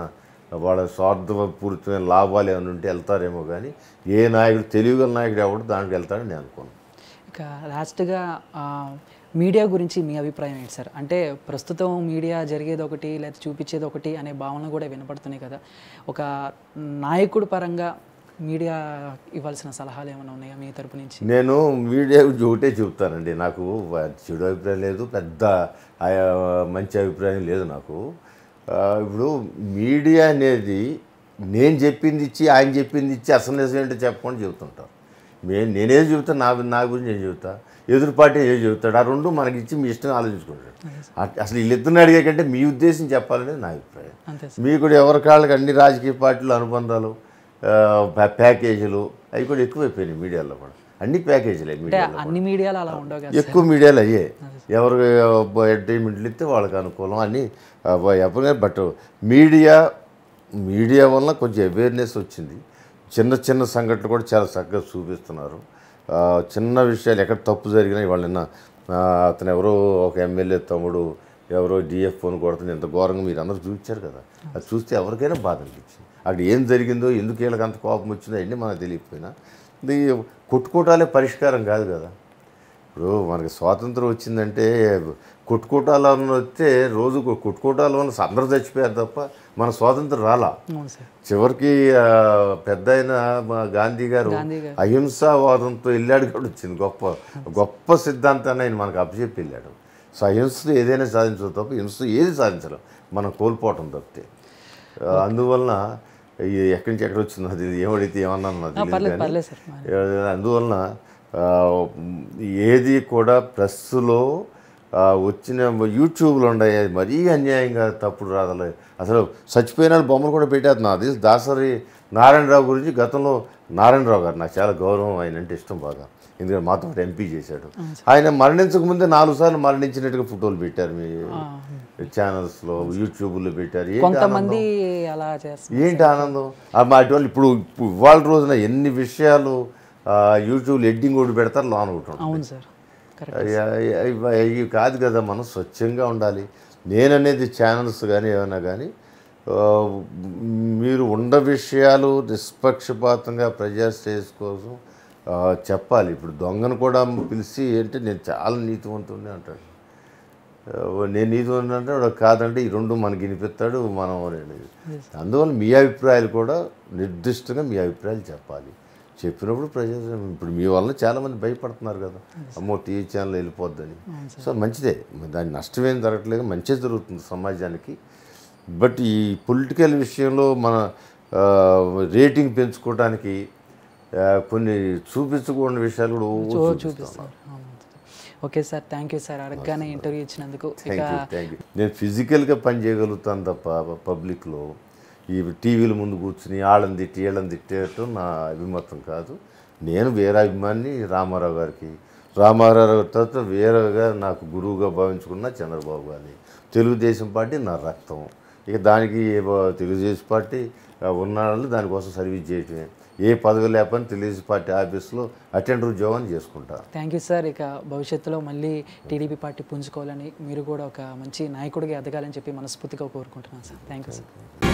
వాళ్ళ స్వార్థపూరితమైన లాభాలు ఏమైనా ఉంటే వెళ్తారేమో కానీ ఏ నాయకుడు తెలివిగల నాయకుడు ఎవడు దానికి వెళ్తాడని నేను అనుకోను ఇక లాస్ట్గా ఆ, మీడియా గురించి మీ అభిప్రాయం ఏంటి సార్ అంటే ప్రస్తుతం మీడియా జరిగేది ఒకటి లేదా చూపించేది ఒకటి అనే భావన కూడా వినపడుతున్నాయి కదా ఒక నాయకుడు పరంగా మీడియా ఇవ్వాల్సిన సలహాలు ఏమైనా ఉన్నాయా మీ తరపు నుంచి నేను మీడియా గురించి ఒకటే చెబుతానండి నాకు చెడు అభిప్రాయం లేదు పెద్ద ఆ, మంచి అభిప్రాయం లేదు నాకు ఆ, ఇప్పుడు మీడియా అనేది నేను చెప్పింది ఇచ్చి ఆయన చెప్పింది ఇచ్చి అసలు నిజం ఏంటో చెప్పకుండా చెబుతుంటారు నేను నేనేం చెబుతా నా నా గురించి నేను చెబుతా ఎదురు పార్టీ ఏం చెబుతాడు ఆ రెండు మనకి ఇచ్చి మీ ఇష్టం ఆలోచించుకుంటాడు అట్- అసలు వీళ్ళిద్దరిని అడిగే కంటే మీ ఉద్దేశం చెప్పాలనేది నా అభిప్రాయం అంతే మీకు కూడా ఎవరి కాళ్ళకి అన్ని రాజకీయ పార్టీలు అనుబంధాలు ఆ, ప్యా- ప్యాకేజీలు అవి కూడా ఎక్కువైపోయినాయి మీడియాలో కూడా అన్ని ప్యాకేజీలే అంటే మీడియాలో అన్ని మీడియాలు అలా ఉండవు కదా ఎక్కువ మీడియాలు అయ్యే ఎవరు ఎంటర్టైన్మెంట్లు ఇస్తే వాళ్ళకి అనుకూలం అని చెప్పగా బట్ మీడియా మీడియా వల్ల కొంచెం అవేర్నెస్ వచ్చింది చిన్న చిన్న సంఘటనలు కూడా చాలా చక్కగా చూపిస్తున్నారు ఆ, చిన్న విషయాలు ఎక్కడ తప్పు జరిగినా ఇవాళ నిన్న ఆ, అతను ఎవరో ఒక ఎమ్మెల్యే తమ్ముడు ఎవరో డిఎఫ్ ఫోన్ కొడుతుంది ఎంత ఘోరంగా మీరు అందరూ చూపించారు కదా అది చూస్తే ఎవరికైనా బాధ అనిపించింది అక్కడ ఏం జరిగిందో ఎందుకు వీళ్ళకి అంత కోపం వచ్చిందో అవన్నీ మనకు తెలియకపోయినా ఇది కొట్టుకోవటాలే పరిష్కారం కాదు కదా ఇప్పుడు మనకి స్వాతంత్రం వచ్చిందంటే కొట్టుకోటాలు అని వస్తే రోజు కొ- కొట్టుకోటాలు వల్ల అందరూ చచ్చిపోయారు తప్ప మన స్వాతంత్రం రాలా అవును సార్ చివరికి ఆ, పెద్ద అయిన మా గాంధీ గారు గాంధీ గారు. అహింసావాదంతో వెళ్ళాడు కూడా వచ్చింది గొప్ప గొప్ప సిద్ధాంతాన్ని ఆయన మనకు అప్పచెప్పి వెళ్ళాడు సో అహింసతో ఏదైనా సాధించదు తప్ప హింస ఏది సాధించలేం మనం కోల్పోవటం తప్పితే ఆ, అందువలన ఈ ఎక్కడి నుంచి ఎక్కడ వచ్చిందో అది ఏమడితే ఏమన్నాను నాకు తెలియదు పర్లేదు కానీ పర్లేదు సార్ ఏ- అందువలన ఆ, ఏది కూడా ప్రెస్లో ఆ, వచ్చిన యూట్యూబ్లో ఉన్నాయి అది మరీ అన్యాయంగా తప్పుడు రాదలే అసలు చచ్చిపోయిన వాళ్ళ బొమ్మలు కూడా పెట్టేస్తున్నా అది దాసరి నారాయణరావు గురించి గతంలో నారాయణరావు గారు నాకు చాలా గౌరవం ఆయన అంటే ఇష్టం బాగా ఎందుకంటే మాతో పాటు ఎంపీ చేశాడు ఆయన మరణించక ముందే నాలుగు సార్లు మరణించినట్టుగా ఫోటోలు పెట్టారు మీ ఛానల్స్లో యూట్యూబ్లో పెట్టారు ఏంటి కొంతమంది అలా చేస్తారు ఏంటి ఆనందం ఆ మా అటువంటి ఇప్పుడు ఇప్పుడు ఇవాళ రోజున ఎన్ని విషయాలు ఆ, యూట్యూబ్లో ఎడ్డింగ్ ఒకటి పెడతారు లోన్ ఒకటి ఉంటుంది. అవును సార్ కరెక్ట్ అయ్య- అయ్య- అయ్య- అయ్యి కాదు కదా మనం స్వచ్ఛంగా ఉండాలి నేననేది ఛానల్స్ కానీ ఏమైనా కానీ ఆ, మీరు ఉండ విషయాలు నిష్పక్షపాతంగా ప్రజా శ్రేయస్ కోసం ఆ, చెప్పాలి ఇప్పుడు దొంగను కూడా పిలిచి ఏంటి నేను చాలా నీతివంతుడిని అంటాడు ఆ, నేను నీతివంతుడు అంటే వాడు కాదంటే ఈ రెండు మనకి వినిపిస్తాడు మనం అందువల్ల మీ అభిప్రాయాలు కూడా నిర్దిష్టంగా మీ అభిప్రాయాలు చెప్పాలి చెప్పినప్పుడు ప్రజలు ఇప్పుడు మీ వల్ల చాలామంది భయపడుతున్నారు కదా అమ్మో టీవీ ఛానల్ వెళ్ళిపోద్దని సో మంచిదే దాని నష్టమేం జరగట్లేదు మంచిదే జరుగుతుంది సమాజానికి బట్ ఈ పొలిటికల్ విషయంలో మన ఆ, రేటింగ్ పెంచుకోవడానికి ఆ, కొన్ని చూపించకూడని విషయాలు కూడా ఓ చూపిస్తున్నారు. చూపిస్తారు అవును. Okay sir thank you sir అడగగానే ఇంటర్వ్యూ ఇచ్చినందుకు ఇక థ్యాంక్ యూ థ్యాంక్ యూ నేను ఫిజికల్గా పని చేయగలుగుతాను తప్ప పబ్లిక్లో ఈ టీవీల ముందు కూర్చుని వాళ్ళని తిట్టి వీళ్ళని తిట్టేయటం నా అభిమతం కాదు నేను వేరే అభిమాని రామారావు గారికి రామారావు గారి తర్వాత వేరేగా నాకు గురువుగా భావించుకున్న చంద్రబాబు గారిని తెలుగుదేశం పార్టీ నా రక్తం ఇక దానికి ఏ- తెలుగుదేశం పార్టీ ఆ, ఉన్న వాళ్ళు దానికోసం సర్వీస్ చేయటమే ఏ పదవి లేకపోయినా తెలుగుదేశం పార్టీ ఆఫీస్లో అటెండర్ ఉద్యోగం చేసుకుంటా థ్యాంక్ యూ సార్ ఇక భవిష్యత్తులో మళ్ళీ టీడీపీ పార్టీ పుంజుకోవాలని మీరు కూడా ఒక మంచి నాయకుడిగా ఎదగాలని చెప్పి మనస్ఫూర్తిగా కోరుకుంటున్నాను సార్ థ్యాంక్ యూ సార్